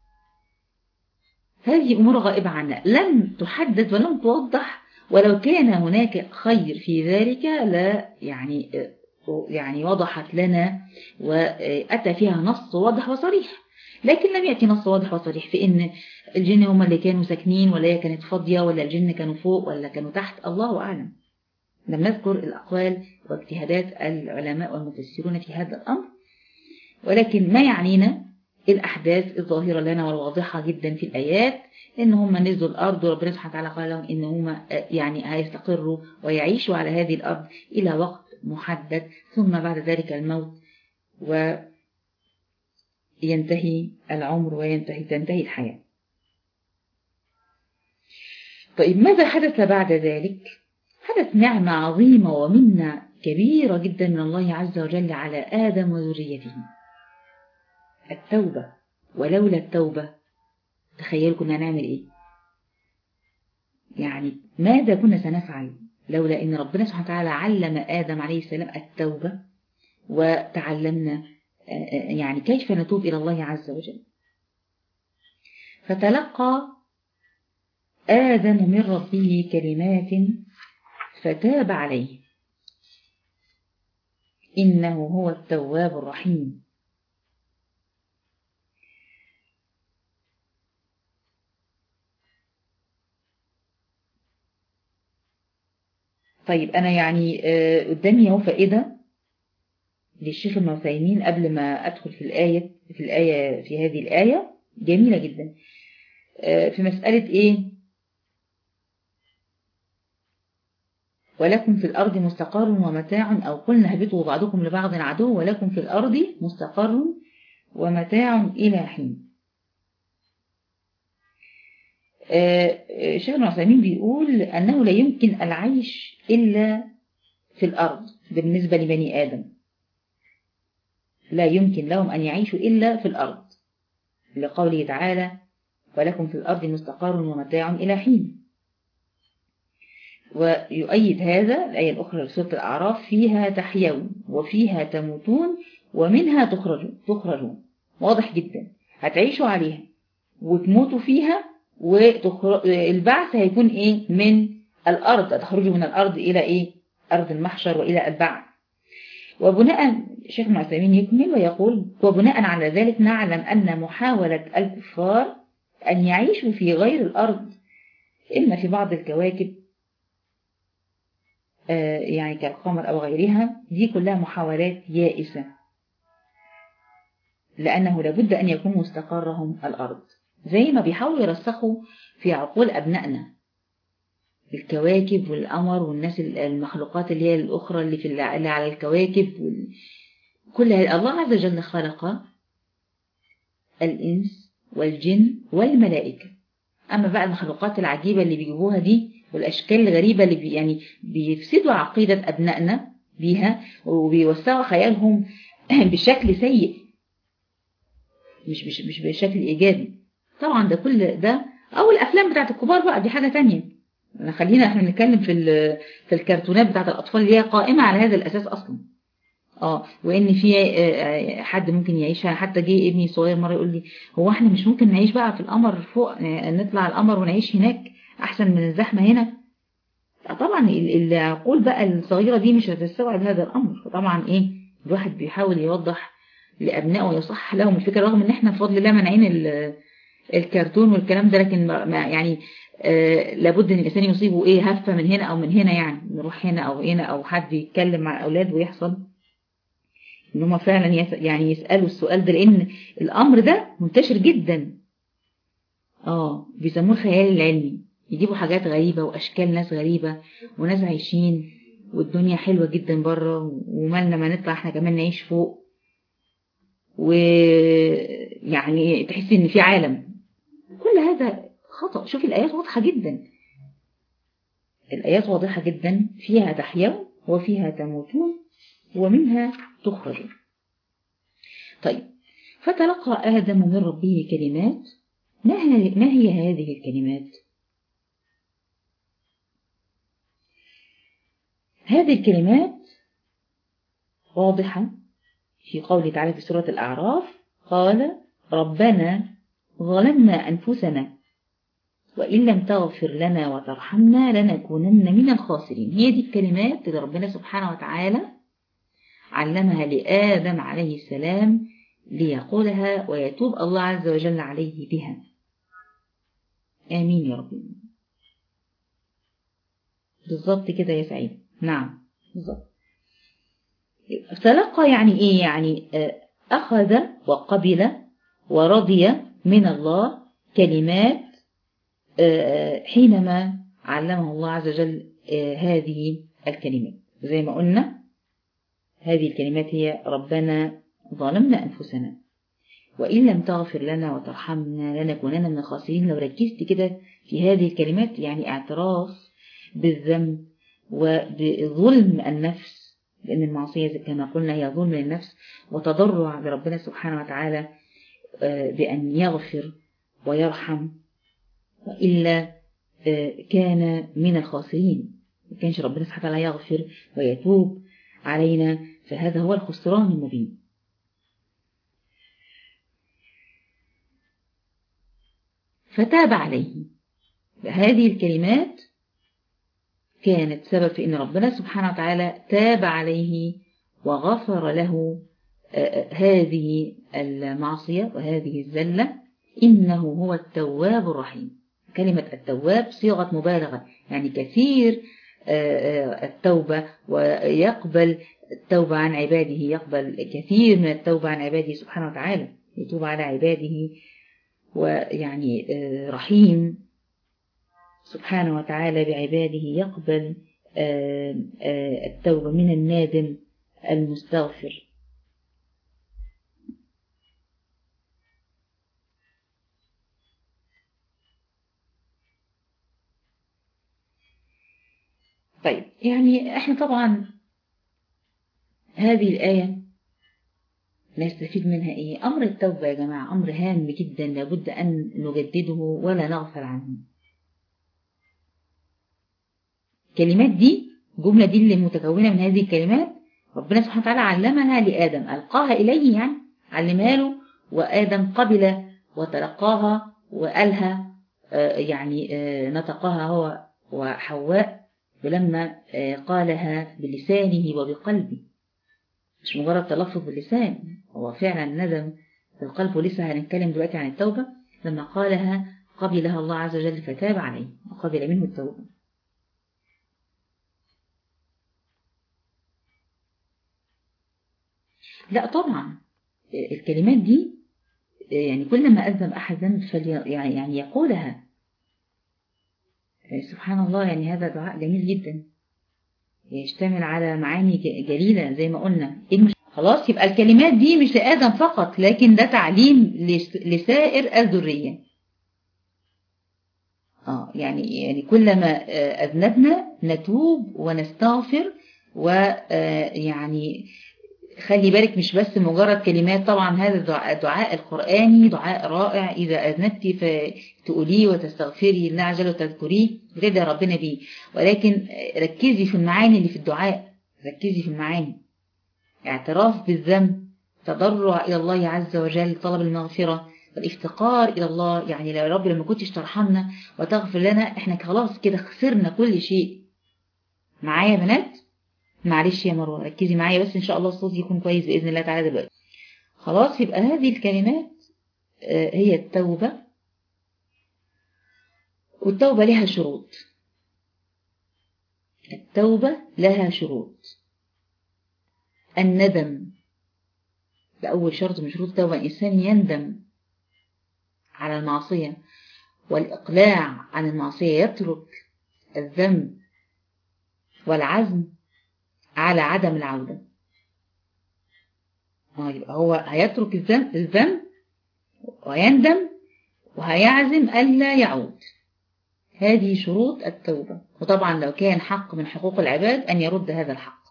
هذه أمور غائبة عنا لم تحدد ولم توضح ولو كان هناك خير في ذلك لا يعني يعني وضحت لنا وأتى فيها نص واضح وصريح لكن لم يأتي نص واضح وصريح في إن الجن هم اللي كانوا ساكنين ولا هي كانت فاضية ولا الجن كانوا فوق ولا كانوا تحت الله أعلم لم نذكر الأقوال واجتهادات العلماء والمفسرون في هذا الأمر ولكن ما يعنينا الأحداث الظاهرة لنا والواضحة جدا في الآيات إن هم نزلوا الأرض وربنا سبحانه وتعالى قال لهم إن هم يعني هيستقروا ويعيشوا على هذه الأرض إلى وقت محدد ثم بعد ذلك الموت وينتهي العمر وينتهي تنتهي الحياة طيب ماذا حدث بعد ذلك حدث نعمة عظيمة ومنة كبيرة جدا من الله عز وجل على آدم وذريته التوبة ولولا التوبة تخيلوا كنا نعمل ايه يعني ماذا كنا سنفعل لولا ان ربنا سبحانه وتعالى علم آدم عليه السلام التوبة وتعلمنا يعني كيف نتوب إلى الله عز وجل فتلقى آدم من ربه كلمات فتاب عليه إنه هو التواب الرحيم طيب أنا يعني قدامي اهو فائدة للشيخ ابن عثيمين قبل ما أدخل في الآية في الآية في هذه الآية جميلة جدا في مسألة إيه ولكم في الأرض مستقر ومتاع أو قلنا اهبطوا بعضكم لبعض عدو ولكم في الأرض مستقر ومتاع إلى حين شيخ عثيمين بيقول أنه لا يمكن العيش إلا في الأرض بالنسبة لبني آدم لا يمكن لهم أن يعيشوا إلا في الأرض لقوله تعالى ولكم في الأرض مستقر ومتاع إلى حين ويؤيد هذا الآية الأخرى لسورة الأعراف فيها تحيون وفيها تموتون ومنها تخرجون تخرجون واضح جدا هتعيشوا عليها وتموتوا فيها والبعث هيكون ايه من الارض تخرجوا من الارض الى ايه ارض المحشر والى البعث وبناء شيخ معثمين يكمل ويقول وبناء على ذلك نعلم ان محاولة الكفار ان يعيشوا في غير الارض اما في بعض الكواكب آه يعني كالقمر او غيرها دي كلها محاولات يائسة لانه لابد ان يكون مستقرهم الارض زي ما بيحاولوا يرسخوا في عقول أبنائنا الكواكب والقمر والناس المخلوقات اللي هي الأخرى اللي, في اللي على الكواكب وال... كل الله عز وجل خلق الإنس والجن والملائكة أما بقى المخلوقات العجيبة اللي بيجيبوها دي والأشكال الغريبة اللي بي يعني بيفسدوا عقيدة أبنائنا بيها وبيوسعوا خيالهم بشكل سيء مش مش مش بشكل إيجابي طبعا ده كل ده او الافلام بتاعت الكبار بقى دي حاجة تانية خلينا احنا نتكلم في في الكرتونات بتاعت الاطفال اللي هي قائمة على هذا الاساس اصلا اه وان في حد ممكن يعيشها حتى جه ابني صغير مرة يقول لي هو احنا مش ممكن نعيش بقى في القمر فوق نطلع القمر ونعيش هناك احسن من الزحمة هنا طبعا العقول بقى الصغيرة دي مش هتستوعب هذا الامر فطبعا ايه الواحد بيحاول يوضح لابنائه ويصح لهم الفكرة رغم ان احنا بفضل الله منعين الكرتون والكلام ده لكن ما يعني آه لابد ان الانسان يصيبه ايه هفه من هنا او من هنا يعني نروح هنا او هنا او حد يتكلم مع الاولاد ويحصل ان هم فعلا يعني يسالوا السؤال ده لان الامر ده منتشر جدا اه بيسموه الخيال العلمي يجيبوا حاجات غريبه واشكال ناس غريبه وناس عايشين والدنيا حلوه جدا بره ومالنا ما نطلع احنا كمان نعيش فوق ويعني تحسي ان في عالم كل هذا خطأ شوفي الآيات واضحة جدا الآيات واضحة جدا فيها تحيون وفيها تموتون ومنها تخرجون طيب فتلقى آدم من ربه كلمات ما هي هذه الكلمات هذه الكلمات واضحة في قوله تعالى في سورة الأعراف قال ربنا ظلمنا أنفسنا وإن لم تغفر لنا وترحمنا لنكونن من الخاسرين هي دي الكلمات اللي ربنا سبحانه وتعالى علمها لآدم عليه السلام ليقولها ويتوب الله عز وجل عليه بها آمين يا رب بالضبط كده يا سعيد نعم بالضبط تلقى يعني إيه يعني أخذ وقبل ورضي من الله كلمات حينما علمه الله عز وجل هذه الكلمات زي ما قلنا هذه الكلمات هي ربنا ظلمنا أنفسنا وإن لم تغفر لنا وترحمنا لنكونن من الخاسرين لو ركزت كده في هذه الكلمات يعني اعتراف بالذنب وبظلم النفس لأن المعصية كما قلنا هي ظلم للنفس وتضرع بربنا سبحانه وتعالى بأن يغفر ويرحم وإلا كان من الخاسرين ما كانش ربنا سبحانه وتعالى يغفر ويتوب علينا فهذا هو الخسران المبين فتاب عليه هذه الكلمات كانت سبب في أن ربنا سبحانه وتعالى تاب عليه وغفر له هذه المعصية وهذه الزلة إنه هو التواب الرحيم كلمة التواب صيغة مبالغة يعني كثير التوبة ويقبل التوبة عن عباده يقبل كثير من التوبة عن عباده سبحانه وتعالى يتوب على عباده ويعني رحيم سبحانه وتعالى بعباده يقبل التوبة من النادم المستغفر طيب يعني احنا طبعا هذه الآية نستفيد منها ايه امر التوبة يا جماعة امر هام جدا لابد ان نجدده ولا نغفل عنه الكلمات دي الجملة دي اللي متكونة من هذه الكلمات ربنا سبحانه وتعالى علمها لآدم ألقاها إليه يعني علمها له وآدم قبل وتلقاها وقالها يعني نطقها هو وحواء ولما قالها بلسانه وبقلبه مش مجرد تلفظ باللسان هو فعلا ندم في القلب ولسه هنتكلم دلوقتي عن التوبة لما قالها قبلها الله عز وجل فتاب عليه وقبل منه التوبة لا طبعا الكلمات دي يعني كل ما أذنب أحد ذنب فلي يعني, يعني يقولها سبحان الله يعني هذا دعاء جميل جدا يشتمل على معاني جليلة زي ما قلنا خلاص يبقى الكلمات دي مش لآدم فقط لكن ده تعليم لسائر الذرية آه يعني يعني كلما أذنبنا نتوب ونستغفر ويعني خلي بالك مش بس مجرد كلمات طبعا هذا الدعاء القرآني دعاء رائع إذا أذنبتي فتقوليه وتستغفري الله عز وجل وتذكريه بتدعي ربنا بيه ولكن ركزي في المعاني اللي في الدعاء ركزي في المعاني اعتراف بالذنب تضرع إلى الله عز وجل طلب المغفرة والافتقار إلى الله يعني يا رب لما كنتش ترحمنا وتغفر لنا احنا خلاص كده خسرنا كل شيء معايا يا بنات معلش يا مروة ركزي معايا بس إن شاء الله الصوت يكون كويس بإذن الله تعالى دلوقتي خلاص يبقى هذه الكلمات هي التوبة والتوبة لها شروط التوبة لها شروط الندم ده أول شرط من شروط التوبة الإنسان يندم على المعصية والإقلاع عن المعصية يترك الذنب والعزم على عدم العودة يبقى هو هيترك الذنب الذنب ويندم وهيعزم ألا يعود هذه شروط التوبة وطبعا لو كان حق من حقوق العباد أن يرد هذا الحق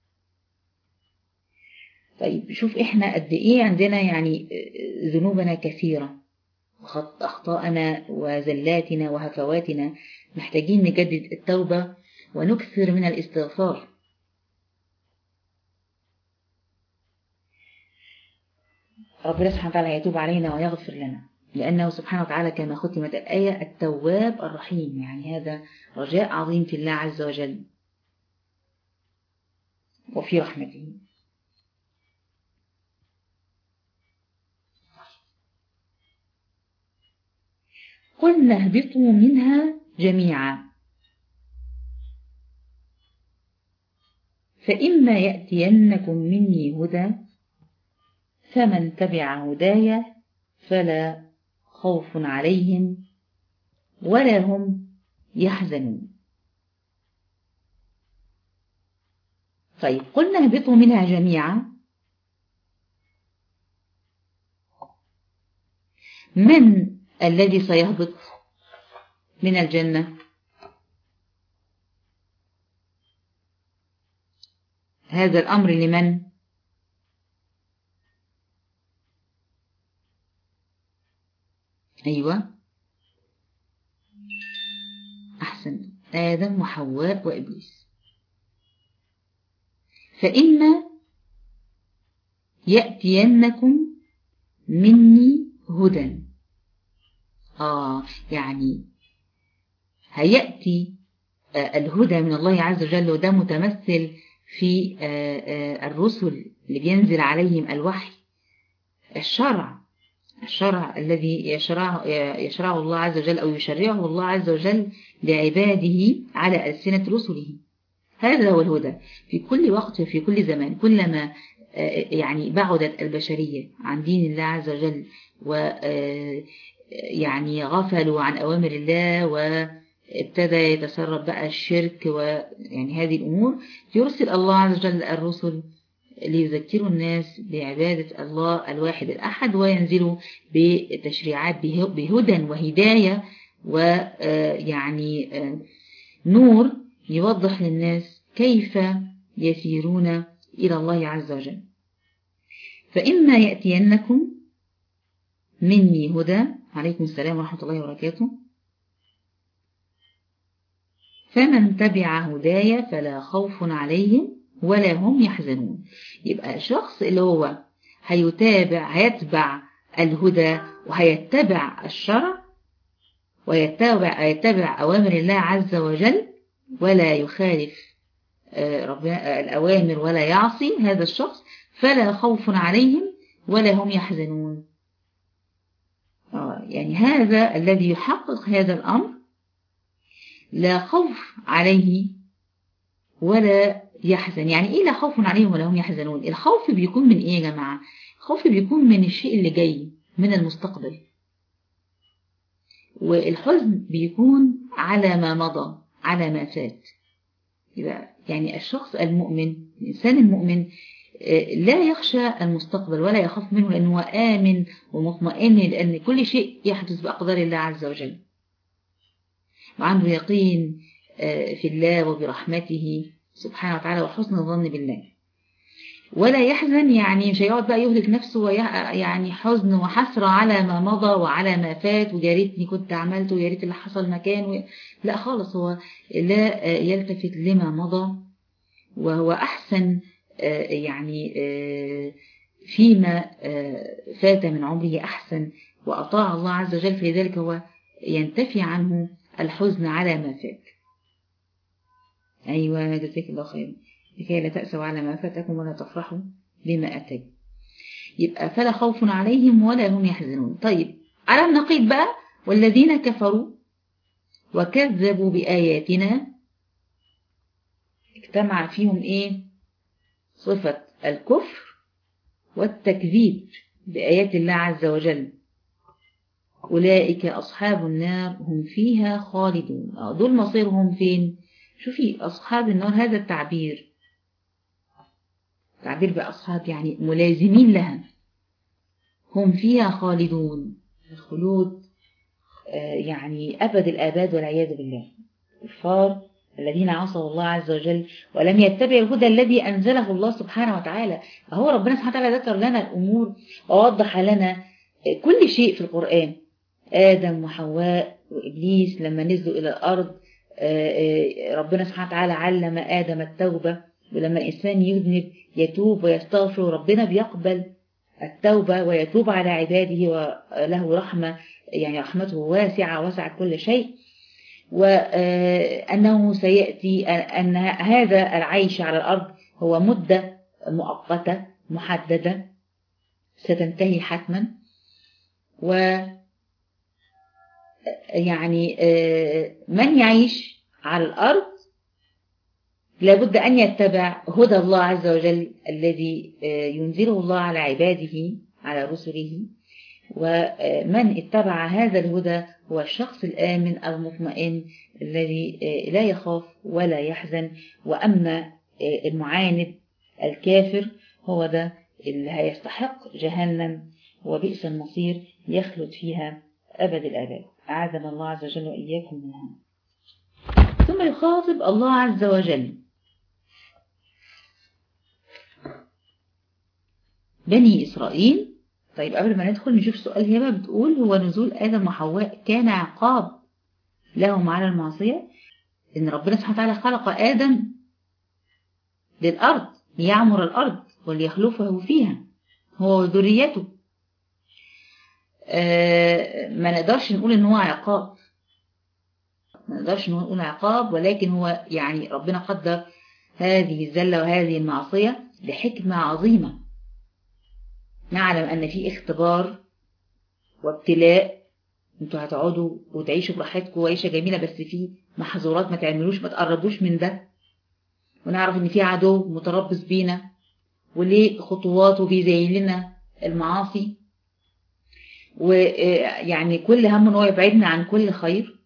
طيب شوف إحنا قد إيه عندنا يعني ذنوبنا كثيرة أخطاءنا وزلاتنا وهفواتنا محتاجين نجدد التوبة ونكثر من الاستغفار ربنا سبحانه وتعالى يتوب علينا ويغفر لنا لأنه سبحانه وتعالى كما ختمت الآية التواب الرحيم يعني هذا رجاء عظيم في الله عز وجل وفي رحمته قلنا اهبطوا منها جميعا فإما يأتينكم مني هدى فمن تبع هداي فلا خوف عليهم ولا هم يحزنون طيب قلنا اهبطوا منها جميعا من الذي سيهبط من الجنة هذا الأمر لمن أيوة أحسن آدم وحواء وإبليس فإما يأتينكم مني هدى آه يعني هيأتي آه الهدى من الله عز وجل وده متمثل في آه آه الرسل اللي بينزل عليهم الوحي الشرع الشرع الذي يشرعه, يشرعه الله عز وجل أو يشرعه الله عز وجل لعباده على ألسنة رسله هذا هو الهدى في كل وقت وفي كل زمان كلما يعني بعدت البشرية عن دين الله عز وجل و يعني غفلوا عن أوامر الله وابتدى يتسرب بقى الشرك ويعني هذه الأمور يرسل الله عز وجل الرسل ليذكروا الناس بعبادة الله الواحد الأحد وينزلوا بتشريعات بهدى وهداية ويعني نور يوضح للناس كيف يسيرون إلى الله عز وجل فإما يأتينكم مني هدى عليكم السلام ورحمة الله وبركاته فمن تبع هدايا فلا خوف عليهم ولا هم يحزنون يبقى الشخص اللي هو هيتابع هيتبع الهدى وهيتبع الشرع ويتبع يتبع أوامر الله عز وجل ولا يخالف الأوامر ولا يعصي هذا الشخص فلا خوف عليهم ولا هم يحزنون يعني هذا الذي يحقق هذا الأمر لا خوف عليه ولا يحزن يعني إيه لا خوف عليهم ولا هم يحزنون الخوف بيكون من إيه يا جماعة الخوف بيكون من الشيء اللي جاي من المستقبل والحزن بيكون على ما مضى على ما فات يبقى يعني الشخص المؤمن الإنسان المؤمن لا يخشى المستقبل ولا يخاف منه لأنه آمن ومطمئن لأن كل شيء يحدث بأقدار الله عز وجل وعنده يقين في الله وبرحمته سبحانه وتعالى وحسن الظن بالله ولا يحزن يعني مش هيقعد بقى يهلك نفسه ويعني حزن وحسرة على ما مضى وعلى ما فات ويا ريتني كنت عملت ويا ريت اللي حصل مكان و... لا خالص هو لا يلتفت لما مضى وهو أحسن يعني فيما فات من عمره أحسن وأطاع الله عز وجل في ذلك هو ينتفي عنه الحزن على ما فات أيوة جزاك الله خير لكي لا تأسوا على ما فاتكم ولا تفرحوا بما أتاكم يبقى فلا خوف عليهم ولا هم يحزنون طيب على النقيض بقى والذين كفروا وكذبوا بآياتنا اجتمع فيهم ايه صفة الكفر والتكذيب بآيات الله عز وجل أولئك أصحاب النار هم فيها خالدون دول مصيرهم فين شوفي أصحاب النار هذا التعبير تعبير بأصحاب يعني ملازمين لها هم فيها خالدون الخلود يعني أبد الآباد والعياذ بالله الكفار الذين عصوا الله عز وجل ولم يتبعوا الهدى الذي أنزله الله سبحانه وتعالى فهو ربنا سبحانه وتعالى ذكر لنا الأمور ووضح لنا كل شيء في القرآن آدم وحواء وإبليس لما نزلوا إلى الأرض ربنا سبحانه وتعالى علم آدم التوبة ولما الإنسان يذنب يتوب ويستغفر ربنا بيقبل التوبة ويتوب على عباده وله رحمة يعني رحمته واسعة وسعت كل شيء وأنه سيأتي أن هذا العيش على الأرض هو مدة مؤقتة محددة ستنتهي حتما و يعني من يعيش على الأرض لابد أن يتبع هدى الله عز وجل الذي ينزله الله على عباده على رسله ومن اتبع هذا الهدى هو الشخص الآمن المطمئن الذي لا يخاف ولا يحزن وأما المعاند الكافر هو ده اللي هيستحق جهنم وبئس المصير يخلد فيها أبد الآباد أعاذنا الله عز وجل وإياكم منها ثم يخاطب الله عز وجل بني إسرائيل طيب قبل ما ندخل نشوف سؤال هي بقى بتقول هو نزول آدم وحواء كان عقاب لهم على المعصية إن ربنا سبحانه وتعالى خلق آدم للأرض ليعمر الأرض وليخلفه فيها هو وذريته آه ما نقدرش نقول إن هو عقاب ما نقدرش نقول عقاب ولكن هو يعني ربنا قدر هذه الزلة وهذه المعصية لحكمة عظيمة نعلم أن في اختبار وابتلاء انتوا هتقعدوا وتعيشوا براحتكم وعيشة جميلة بس في محظورات ما تعملوش ما تقربوش من ده ونعرف ان في عدو متربص بينا وليه خطواته بيزين لنا المعاصي ويعني كل هم ان هو يبعدنا عن كل خير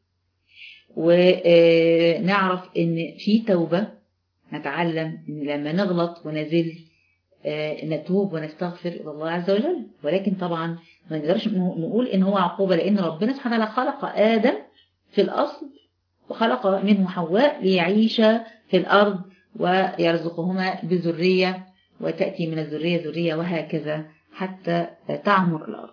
ونعرف ان في توبة نتعلم ان لما نغلط ونزل نتوب ونستغفر إلى الله عز وجل ولكن طبعا ما نقدرش نقول إن هو عقوبة لأن ربنا سبحانه وتعالى خلق آدم في الأصل وخلق منه حواء ليعيش في الأرض ويرزقهما بذرية وتأتي من الذرية ذرية وهكذا حتى تعمر الأرض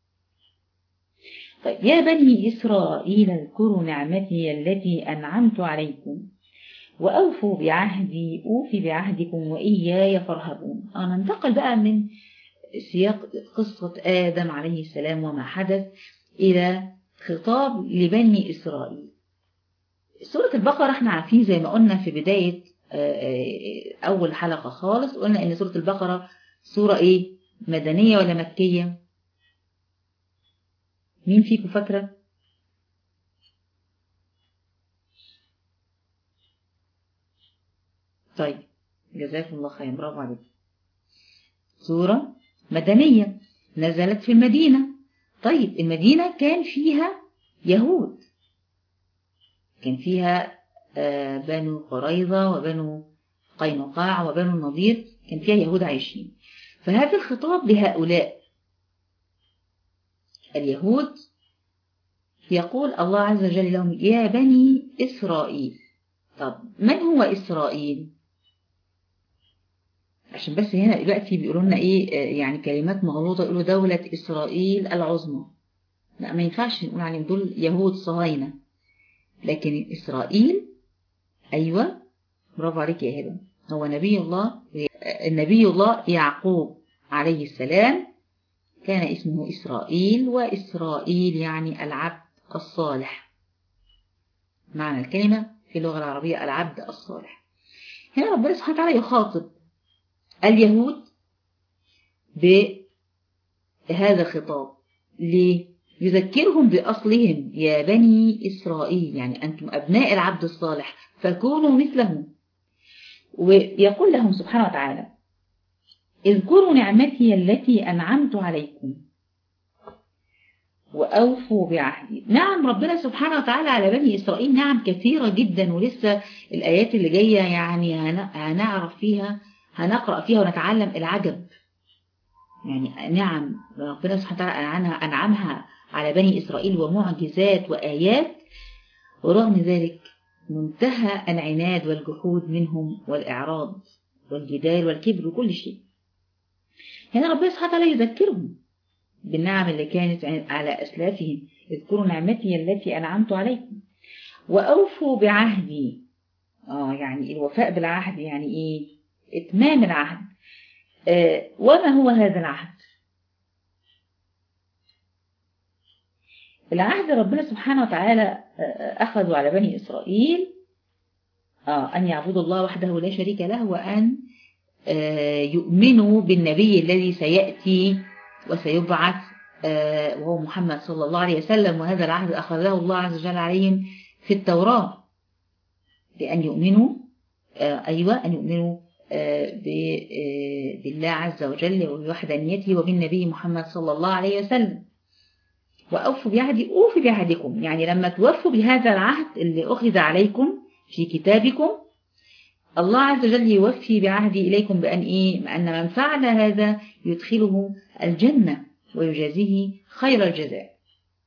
طيب يا بني إسرائيل اذكروا نعمتي التي أنعمت عليكم وأوفوا بعهدي أوفي بعهدكم وإياي فارهبون أنا ننتقل بقى من سياق قصة آدم عليه السلام وما حدث إلى خطاب لبني إسرائيل سورة البقرة احنا عارفين زي ما قلنا في بداية أول حلقة خالص قلنا إن سورة البقرة سورة إيه مدنية ولا مكية مين فيكم فاكرة طيب جزاكم الله خير برافو عليك سورة مدنية نزلت في المدينة طيب المدينة كان فيها يهود كان فيها بنو قريظة وبنو قينقاع وبنو النضير كان فيها يهود عايشين فهذا الخطاب لهؤلاء اليهود يقول الله عز وجل لهم يا بني إسرائيل طب من هو إسرائيل عشان بس هنا دلوقتي بيقولوا لنا ايه يعني كلمات مغلوطة يقولوا دولة إسرائيل العظمى لا ما ينفعش نقول عليهم دول يهود صهاينة لكن إسرائيل أيوة برافو عليك يا هبة هو نبي الله النبي الله يعقوب عليه السلام كان اسمه إسرائيل وإسرائيل يعني العبد الصالح معنى الكلمة في اللغة العربية العبد الصالح هنا ربنا سبحانه وتعالى يخاطب اليهود بهذا الخطاب ليه؟ يذكرهم بأصلهم يا بني إسرائيل يعني أنتم أبناء العبد الصالح فكونوا مثله ويقول لهم سبحانه وتعالى اذكروا نعمتي التي أنعمت عليكم وأوفوا بعهدي نعم ربنا سبحانه وتعالى على بني إسرائيل نعم كثيرة جدا ولسه الآيات اللي جاية يعني هنعرف فيها هنقرأ فيها ونتعلم العجب يعني نعم ربنا سبحانه وتعالى أنعمها, أنعمها على بني إسرائيل ومعجزات وآيات ورغم ذلك منتهى العناد والجحود منهم والإعراض والجدال والكبر وكل شيء هنا ربنا سبحانه وتعالى يذكرهم بالنعم اللي كانت على أسلافهم اذكروا نعمتي التي أنعمت عليكم وأوفوا بعهدي آه يعني الوفاء بالعهد يعني إيه إتمام العهد آه وما هو هذا العهد العهد ربنا سبحانه وتعالى أخذوا على بني إسرائيل آه أن يعبدوا الله وحده لا شريك له وأن آه يؤمنوا بالنبي الذي سيأتي وسيبعث وهو محمد صلى الله عليه وسلم وهذا العهد أخذه الله عز وجل عليهم في التوراة بأن يؤمنوا أيوة أن يؤمنوا بالله عز وجل وبوحدانيته وبالنبي محمد صلى الله عليه وسلم وأوفوا بعهدي أوفي بعهدكم يعني لما توفوا بهذا العهد اللي أخذ عليكم في كتابكم الله عز وجل يوفي بعهدي إليكم بأن إيه بأن من فعل هذا يدخله الجنة ويجازيه خير الجزاء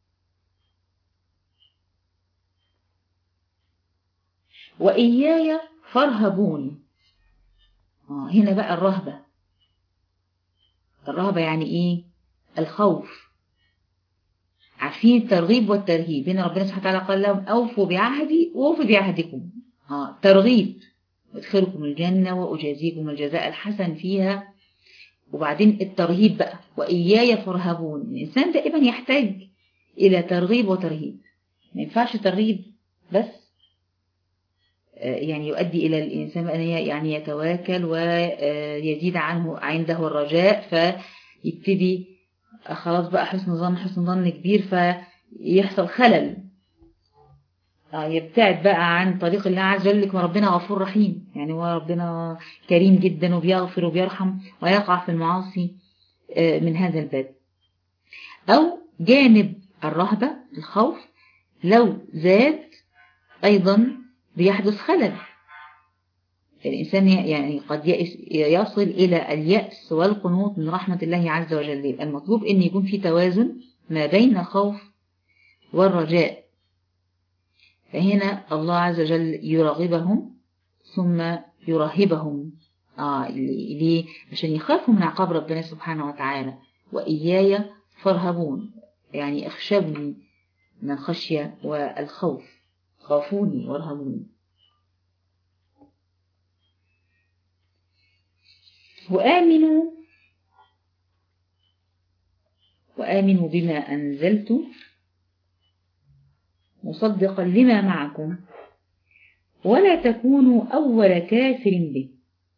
وإياي فارهبون آه هنا بقى الرهبة الرهبة يعني إيه الخوف عارفين الترغيب والترهيب هنا ربنا سبحانه وتعالى قال لهم أوفوا بعهدي وأوفوا بعهدكم آه ترغيب أدخلكم الجنة وأجازيكم الجزاء الحسن فيها وبعدين الترهيب بقى وإياي فارهبون الإنسان دائما يحتاج إلى ترغيب وترهيب ما ينفعش ترغيب بس يعني يؤدي إلى الإنسان أن يعني يتواكل ويزيد عنه عنده الرجاء فيبتدي خلاص بقى حسن ظن حسن ظن كبير فيحصل خلل يبتعد بقى عن طريق الله عز وجل لكم ربنا غفور رحيم يعني هو ربنا كريم جدا وبيغفر وبيرحم ويقع في المعاصي من هذا الباب أو جانب الرهبة الخوف لو زاد أيضا بيحدث خلل الإنسان يعني قد يصل إلى اليأس والقنوط من رحمة الله عز وجل المطلوب أن يكون في توازن ما بين الخوف والرجاء فهنا الله عز وجل يرغبهم ثم يرهبهم آه ليه؟ عشان يخافوا من عقاب ربنا سبحانه وتعالى وإياي فارهبون يعني اخشبني من الخشية والخوف خافوني وارهبوني وآمنوا وآمنوا بما أنزلت مصدقا لما معكم ولا تكونوا أول كافر به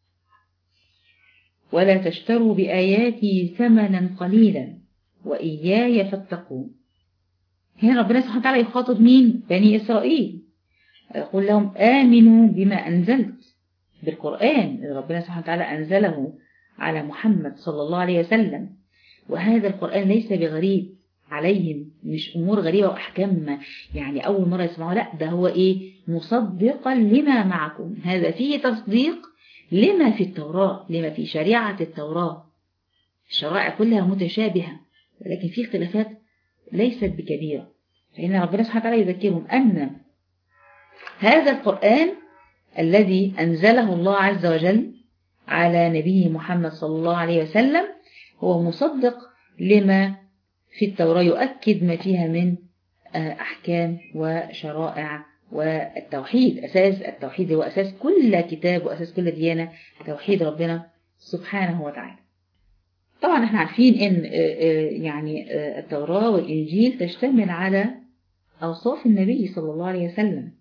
ولا تشتروا بآياتي ثمنا قليلا وإياي فاتقون هنا ربنا سبحانه وتعالى يخاطب مين؟ بني إسرائيل يقول لهم آمنوا بما أنزلت بالقرآن اللي ربنا سبحانه وتعالى أنزله على محمد صلى الله عليه وسلم وهذا القرآن ليس بغريب عليهم مش أمور غريبة وأحكام يعني أول مرة يسمعوا لا ده هو إيه مصدقا لما معكم هذا فيه تصديق لما في التوراة لما في شريعة التوراة الشرائع كلها متشابهة ولكن في اختلافات ليست بكبيرة فإن ربنا سبحانه وتعالى يذكرهم أن هذا القرآن الذي أنزله الله عز وجل على نبيه محمد صلى الله عليه وسلم هو مصدق لما في التوراة يؤكد ما فيها من أحكام وشرائع والتوحيد أساس التوحيد هو أساس كل كتاب وأساس كل ديانة توحيد ربنا سبحانه وتعالى طبعا احنا عارفين ان يعني التوراة والإنجيل تشتمل على أوصاف النبي صلى الله عليه وسلم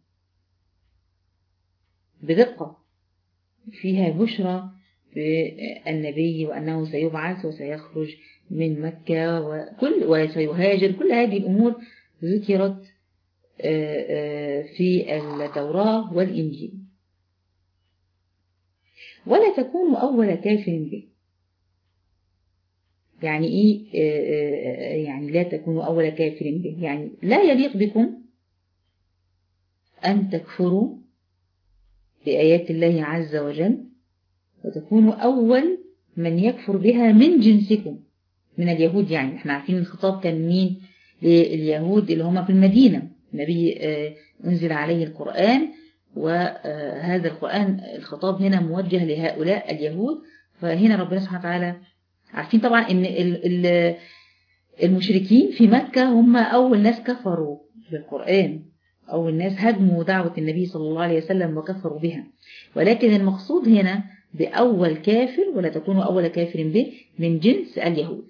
بدقة فيها بشرى بالنبي وأنه سيبعث وسيخرج من مكة وكل وسيهاجر كل هذه الأمور ذكرت في التوراة والإنجيل ولا تكونوا أول كافر به يعني إيه يعني لا تكونوا أول كافر به يعني لا يليق بكم أن تكفروا بآيات الله عز وجل وتكونوا أول من يكفر بها من جنسكم من اليهود يعني احنا عارفين الخطاب كان مين لليهود اللي هم في المدينة النبي انزل عليه القرآن وهذا القرآن الخطاب هنا موجه لهؤلاء اليهود فهنا ربنا سبحانه وتعالى عارفين طبعا ان المشركين في مكة هم أول ناس كفروا بالقرآن أول ناس هدموا دعوة النبي صلى الله عليه وسلم وكفروا بها ولكن المقصود هنا بأول كافر ولا تكونوا أول كافر به من جنس اليهود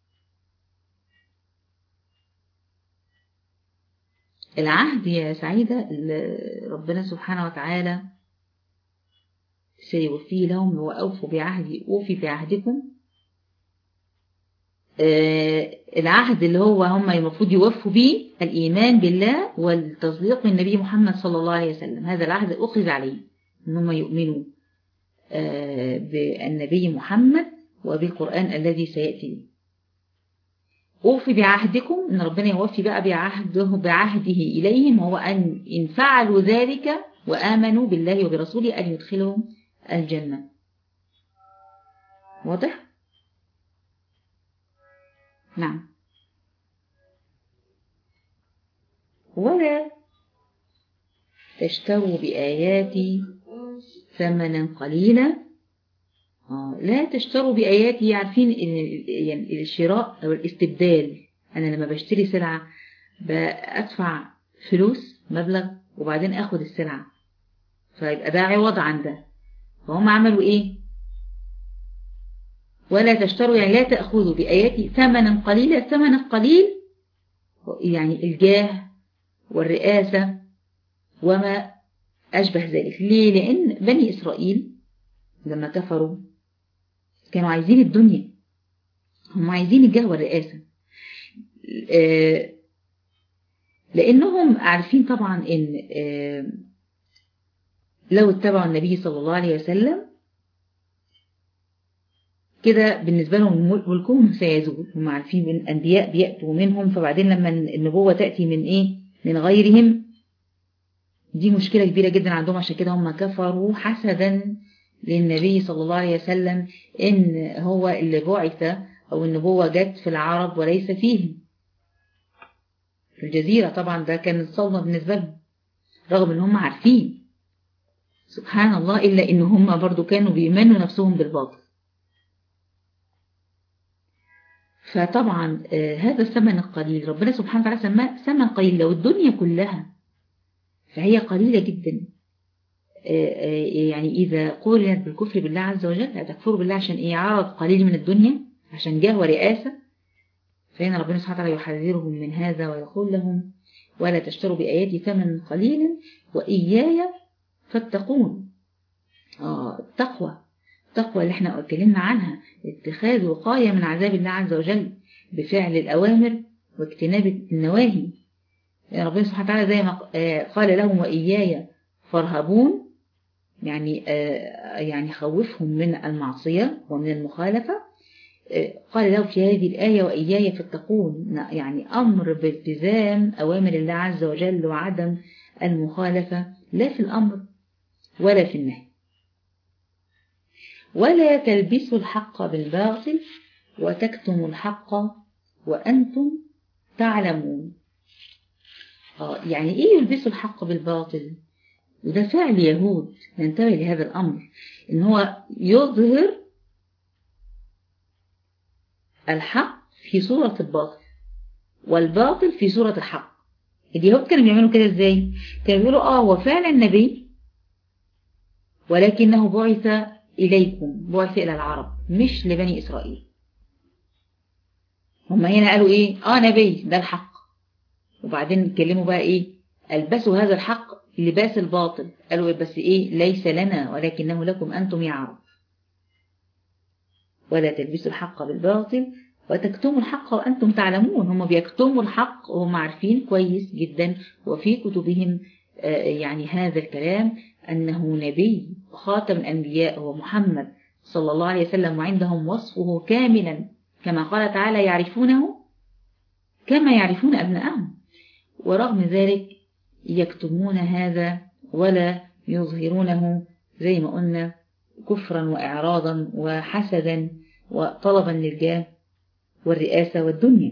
العهد يا سعيدة ربنا سبحانه وتعالى سيوفيه لهم وأوفوا بعهدي أوفي بعهدكم العهد اللي هو هم المفروض يوفوا به الإيمان بالله والتصديق بالنبي محمد صلى الله عليه وسلم هذا العهد أخذ عليه ان هم يؤمنوا بالنبي محمد وبالقرآن الذي سيأتي أوفي بعهدكم إن ربنا يوفي بقى بعهده بعهده إليهم وهو أن إن فعلوا ذلك وآمنوا بالله وبرسوله أن يدخلهم الجنة واضح؟ نعم ولا تشتروا بآياتي ثمنا قليلا لا تشتروا بآياتي عارفين يعني الشراء أو الاستبدال أنا لما بشتري سلعة بأدفع فلوس مبلغ وبعدين أخد السلعة فيبقى ده عوض عن ده فهم عملوا إيه ولا تشتروا يعني لا تأخذوا بآياتي ثمنا قليلا الثمن القليل يعني الجاه والرئاسة وما أشبه ذلك ليه؟ لأن بني إسرائيل لما كفروا كانوا عايزين الدنيا هم عايزين الجاه والرئاسة لأنهم عارفين طبعا إن لو اتبعوا النبي صلى الله عليه وسلم كده بالنسبة لهم ملكهم سيزول هم عارفين من أنبياء بيأتوا منهم فبعدين لما النبوة تأتي من إيه من غيرهم دي مشكلة كبيرة جدا عندهم عشان كده هم كفروا حسدا للنبي صلى الله عليه وسلم إن هو اللي بعث أو النبوة جت في العرب وليس فيهم في الجزيرة طبعا ده كان الصدمة بالنسبة لهم رغم ان هم عارفين سبحان الله إلا إن هم برضو كانوا بيمنوا نفسهم بالباطل فطبعا هذا الثمن القليل ربنا سبحانه وتعالى سماه ثمن قليل لو الدنيا كلها فهي قليلة جدا يعني إذا قولت بالكفر بالله عز وجل هتكفروا بالله عشان إيه عرض قليل من الدنيا عشان جاه ورئاسة فهنا ربنا سبحانه وتعالى يحذرهم من هذا ويقول لهم ولا تشتروا بآياتي ثمن قليلا وإياي فاتقون آه التقوى التقوى اللي احنا اتكلمنا عنها اتخاذ وقاية من عذاب الله عز وجل بفعل الأوامر واجتناب النواهي يعني ربنا سبحانه وتعالى زي ما قال لهم وإياي فارهبون يعني يعني خوفهم من المعصية ومن المخالفة قال له في هذه الآية وإياي فاتقون يعني أمر بالتزام أوامر الله عز وجل وعدم المخالفة لا في الأمر ولا في النهي ولا تلبسوا الحق بالباطل وتكتموا الحق وأنتم تعلمون يعني إيه يلبسوا الحق بالباطل وده فعل يهود ننتبه لهذا الأمر إن هو يظهر الحق في صورة الباطل والباطل في صورة الحق اليهود كانوا بيعملوا كده ازاي كانوا بيقولوا اه هو فعلا نبي ولكنه بعث إليكم بعث إلى العرب مش لبني إسرائيل هم هنا قالوا ايه اه نبي ده الحق وبعدين اتكلموا بقى ايه البسوا هذا الحق لباس الباطل قالوا بس ايه ليس لنا ولكنه لكم أنتم يا عرب ولا تلبسوا الحق بالباطل وتكتموا الحق وأنتم تعلمون هم بيكتموا الحق وهم عارفين كويس جدا وفي كتبهم يعني هذا الكلام أنه نبي خاتم الأنبياء هو محمد صلى الله عليه وسلم وعندهم وصفه كاملا كما قال تعالى يعرفونه كما يعرفون أبنائهم ورغم ذلك يكتمون هذا ولا يظهرونه زي ما قلنا كفرا وإعراضا وحسدا وطلبا للجاه والرئاسة والدنيا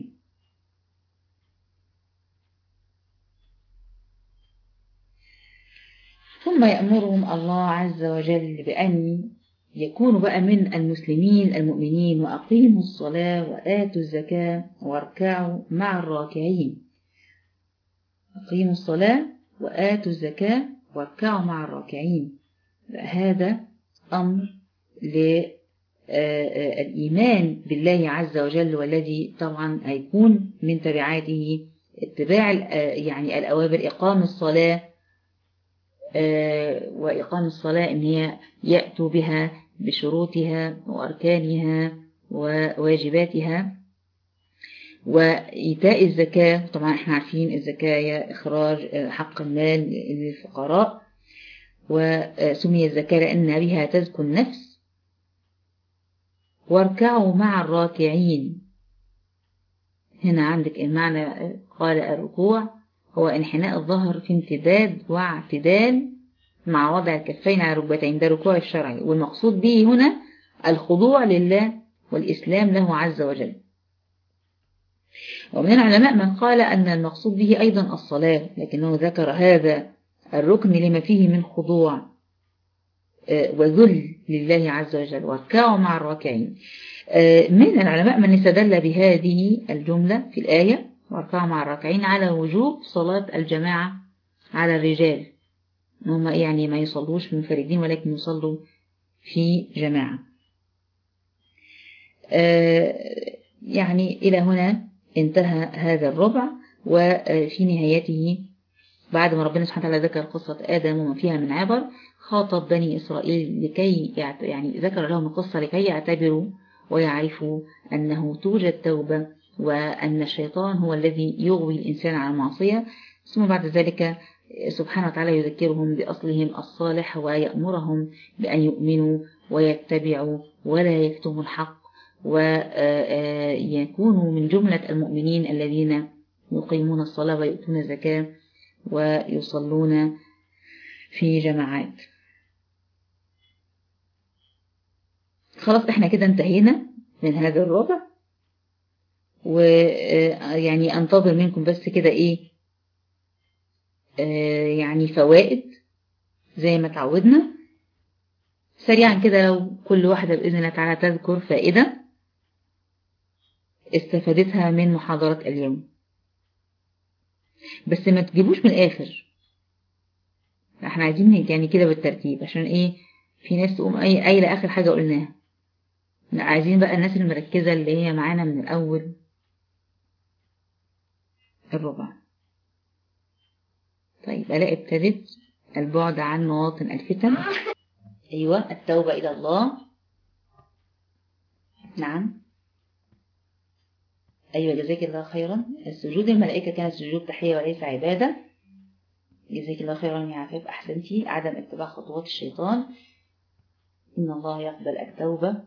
ثم يأمرهم الله عز وجل بأن يكونوا بقى من المسلمين المؤمنين وأقيموا الصلاة وآتوا الزكاة واركعوا مع الراكعين أقيموا الصلاة وآتوا الزكاة واركعوا مع الراكعين هذا أمر للإيمان بالله عز وجل والذي طبعا هيكون من تبعاته اتباع يعني الأوامر إقام الصلاة وإقام الصلاة إن هي يأتوا بها بشروطها وأركانها وواجباتها وإيتاء الزكاة طبعا احنا عارفين الزكاة إخراج حق المال للفقراء وسمي الزكاة لأن بها تزكو النفس واركعوا مع الراكعين هنا عندك المعنى قال الركوع هو انحناء الظهر في امتداد واعتدال مع وضع الكفين على الركبتين ده ركوع الشرعي والمقصود به هنا الخضوع لله والإسلام له عز وجل ومن العلماء من قال أن المقصود به أيضا الصلاة لكنه ذكر هذا الركن لما فيه من خضوع وذل لله عز وجل واركعوا مع الراكعين من العلماء من استدل بهذه الجملة في الآية واركعوا مع الراكعين على وجوب صلاة الجماعة على الرجال هم يعني ما يصلوش منفردين ولكن يصلوا في جماعة يعني إلى هنا انتهى هذا الربع وفي نهايته بعد ما ربنا سبحانه وتعالى ذكر قصة آدم وما فيها من عبر خاطب بني إسرائيل لكي يعني ذكر لهم القصة لكي يعتبروا ويعرفوا أنه توجد توبة وأن الشيطان هو الذي يغوي الإنسان على المعصية ثم بعد ذلك سبحانه وتعالى يذكرهم بأصلهم الصالح ويأمرهم بأن يؤمنوا ويتبعوا ولا يكتموا الحق ويكونوا من جملة المؤمنين الذين يقيمون الصلاة ويؤتون الزكاة ويصلون في جماعات خلاص احنا كده انتهينا من هذا الربع ويعني انتظر منكم بس كده ايه يعني فوائد زي ما تعودنا سريعا كده لو كل واحدة بإذن الله تعالى تذكر فائدة استفادتها من محاضرة اليوم بس ما تجيبوش من الآخر احنا عايزين يعني كده بالترتيب عشان ايه في ناس تقوم اي قايله اخر حاجة قلناها لا عايزين بقى الناس المركزة اللي هي معانا من الأول الربع طيب ألاقي ابتدت البعد عن مواطن الفتن أيوة التوبة إلى الله نعم أيوة جزاك الله خيرا السجود الملائكة كانت سجود تحية وليس عبادة جزاك الله خيرا يا عفاف أحسنتي عدم اتباع خطوات الشيطان إن الله يقبل التوبة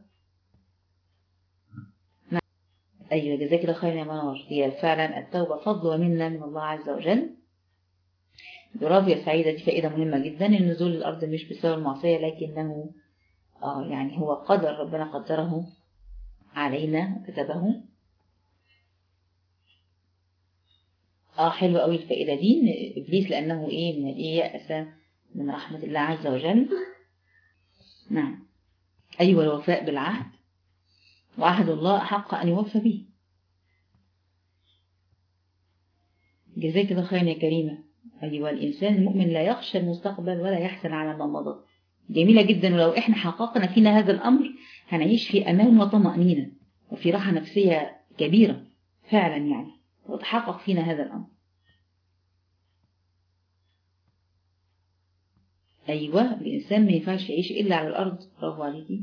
نعم. أيوة جزاك الله خيرا يا منار هي فعلا التوبة فضل ومنة من الله عز وجل برافو يا سعيدة دي فائدة مهمة جدا النزول الأرض مش بسبب المعصية لكنه آه يعني هو قدر ربنا قدره علينا وكتبه اه حلوة قوي الفائدة دي إن إبليس لأنه إيه من الإيه يأس من رحمة الله عز وجل نعم أيوة الوفاء بالعهد وعهد الله حق أن يوفى به جزاك الله خيرا يا كريمة أيوة الإنسان المؤمن لا يخشى المستقبل ولا يحزن على ما مضى جميلة جدا ولو إحنا حققنا فينا هذا الأمر هنعيش في أمان وطمأنينة وفي راحة نفسية كبيرة فعلا يعني وتحقق فينا هذا الأمر أيوة الإنسان ما ينفعش يعيش إلا على الأرض برافو عليكي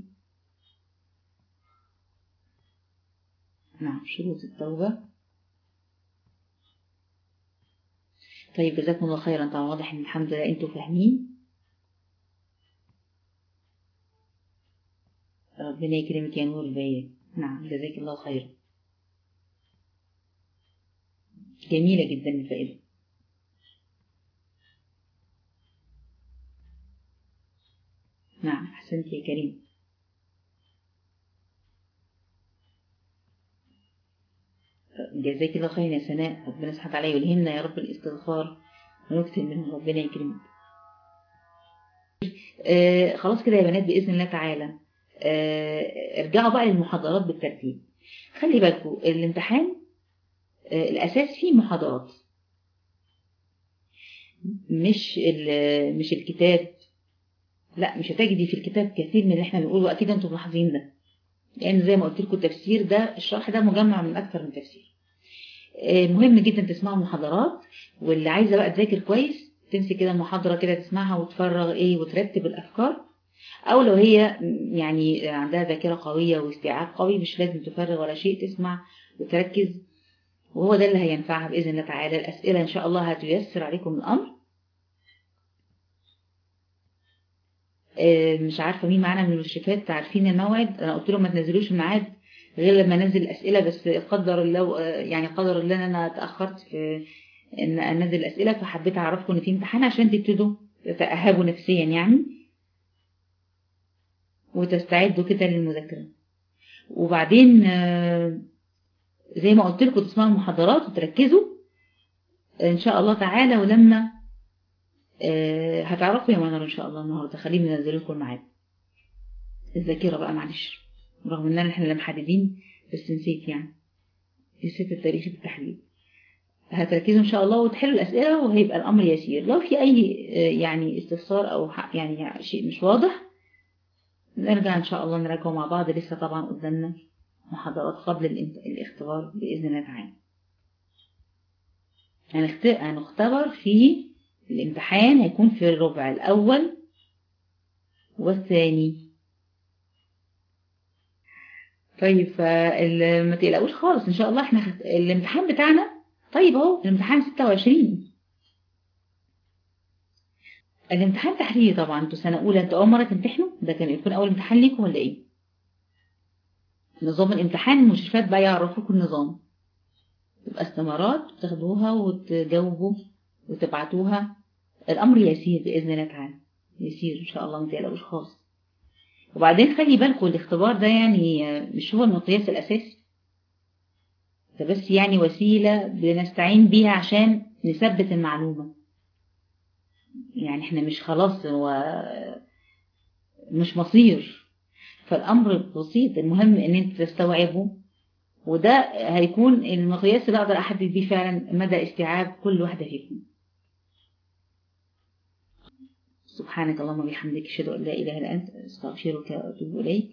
نعم شروط التوبة طيب جزاكم الله خيرا طبعا واضح ان الحمد لله انتوا فاهمين ربنا يكرمك يا نور البيان نعم جزاك الله خيرا جميلة جدا الفائدة نعم أحسنت يا كريم جزاك الله خيرا يا سناء ربنا سبحانه وتعالى يلهمنا يا رب الاستغفار ونكتب منه ربنا يكرمك آه خلاص كده يا بنات بإذن الله تعالى آه ارجعوا بقى للمحاضرات بالترتيب خلي بالكم الامتحان آه الأساس فيه محاضرات مش مش الكتاب لا مش هتجدي في الكتاب كثير من اللي احنا بنقوله واكيد انتم ملاحظين ده لان يعني زي ما قلت لكم التفسير ده الشرح ده مجمع من اكثر من تفسير مهم جدا تسمعوا محاضرات واللي عايزه بقى تذاكر كويس تمسك كده المحاضره كده تسمعها وتفرغ ايه وترتب الافكار او لو هي يعني عندها ذاكره قويه واستيعاب قوي مش لازم تفرغ ولا شيء تسمع وتركز وهو ده اللي هينفعها بإذن الله تعالى الأسئلة إن شاء الله هتيسر عليكم الأمر مش عارفة مين معانا من المشرفات عارفين الموعد أنا قلت لهم ما تنزلوش الميعاد غير لما انزل الأسئلة بس قدر الله يعني قدر الله ان انا اتأخرت في ان انزل الأسئلة فحبيت اعرفكم ان في امتحان عشان تبتدوا تتأهبوا نفسيا يعني وتستعدوا كده للمذاكرة وبعدين زي ما قلت لكم تسمعوا المحاضرات وتركزوا ان شاء الله تعالى ولما هتعرفوا يا منار ان شاء الله النهارده خليني انزل لكم الميعاد الذاكره بقى معلش رغم ان احنا اللي محددين بس نسيت يعني نسيت التاريخ بالتحديد هتركزوا ان شاء الله وتحلوا الاسئله وهيبقى الامر يسير لو في اي يعني استفسار او يعني شيء مش واضح نرجع ان شاء الله نراجعه مع بعض لسه طبعا قدامنا محاضرات قبل الاختبار باذن الله تعالى هنختبر في الامتحان هيكون في الربع الأول والثاني طيب فما تقلقوش خالص ان شاء الله احنا خت... الامتحان بتاعنا طيب اهو الامتحان 26 الامتحان تحريري طبعا انتوا سنة اولى انتوا اول مرة تمتحنوا ده كان يكون اول امتحان ليكم ولا ايه نظام الامتحان المشرفات بقى يعرفوكم النظام تبقى استمارات تاخدوها وتجاوبوا وتبعتوها الأمر يسير بإذن الله تعالى يسير إن شاء الله ما تقلقوش خالص وبعدين خلي بالكم الاختبار ده يعني مش هو المقياس الأساسي ده بس يعني وسيلة بنستعين بيها عشان نثبت المعلومة يعني احنا مش خلاص هو مش مصير فالأمر بسيط المهم ان انت تستوعبه وده هيكون المقياس اللي اقدر احدد بيه فعلا مدى استيعاب كل واحدة فيكم سبحانك اللهم وبحمدك اشهد ان لا اله الا انت استغفرك واتوب اليك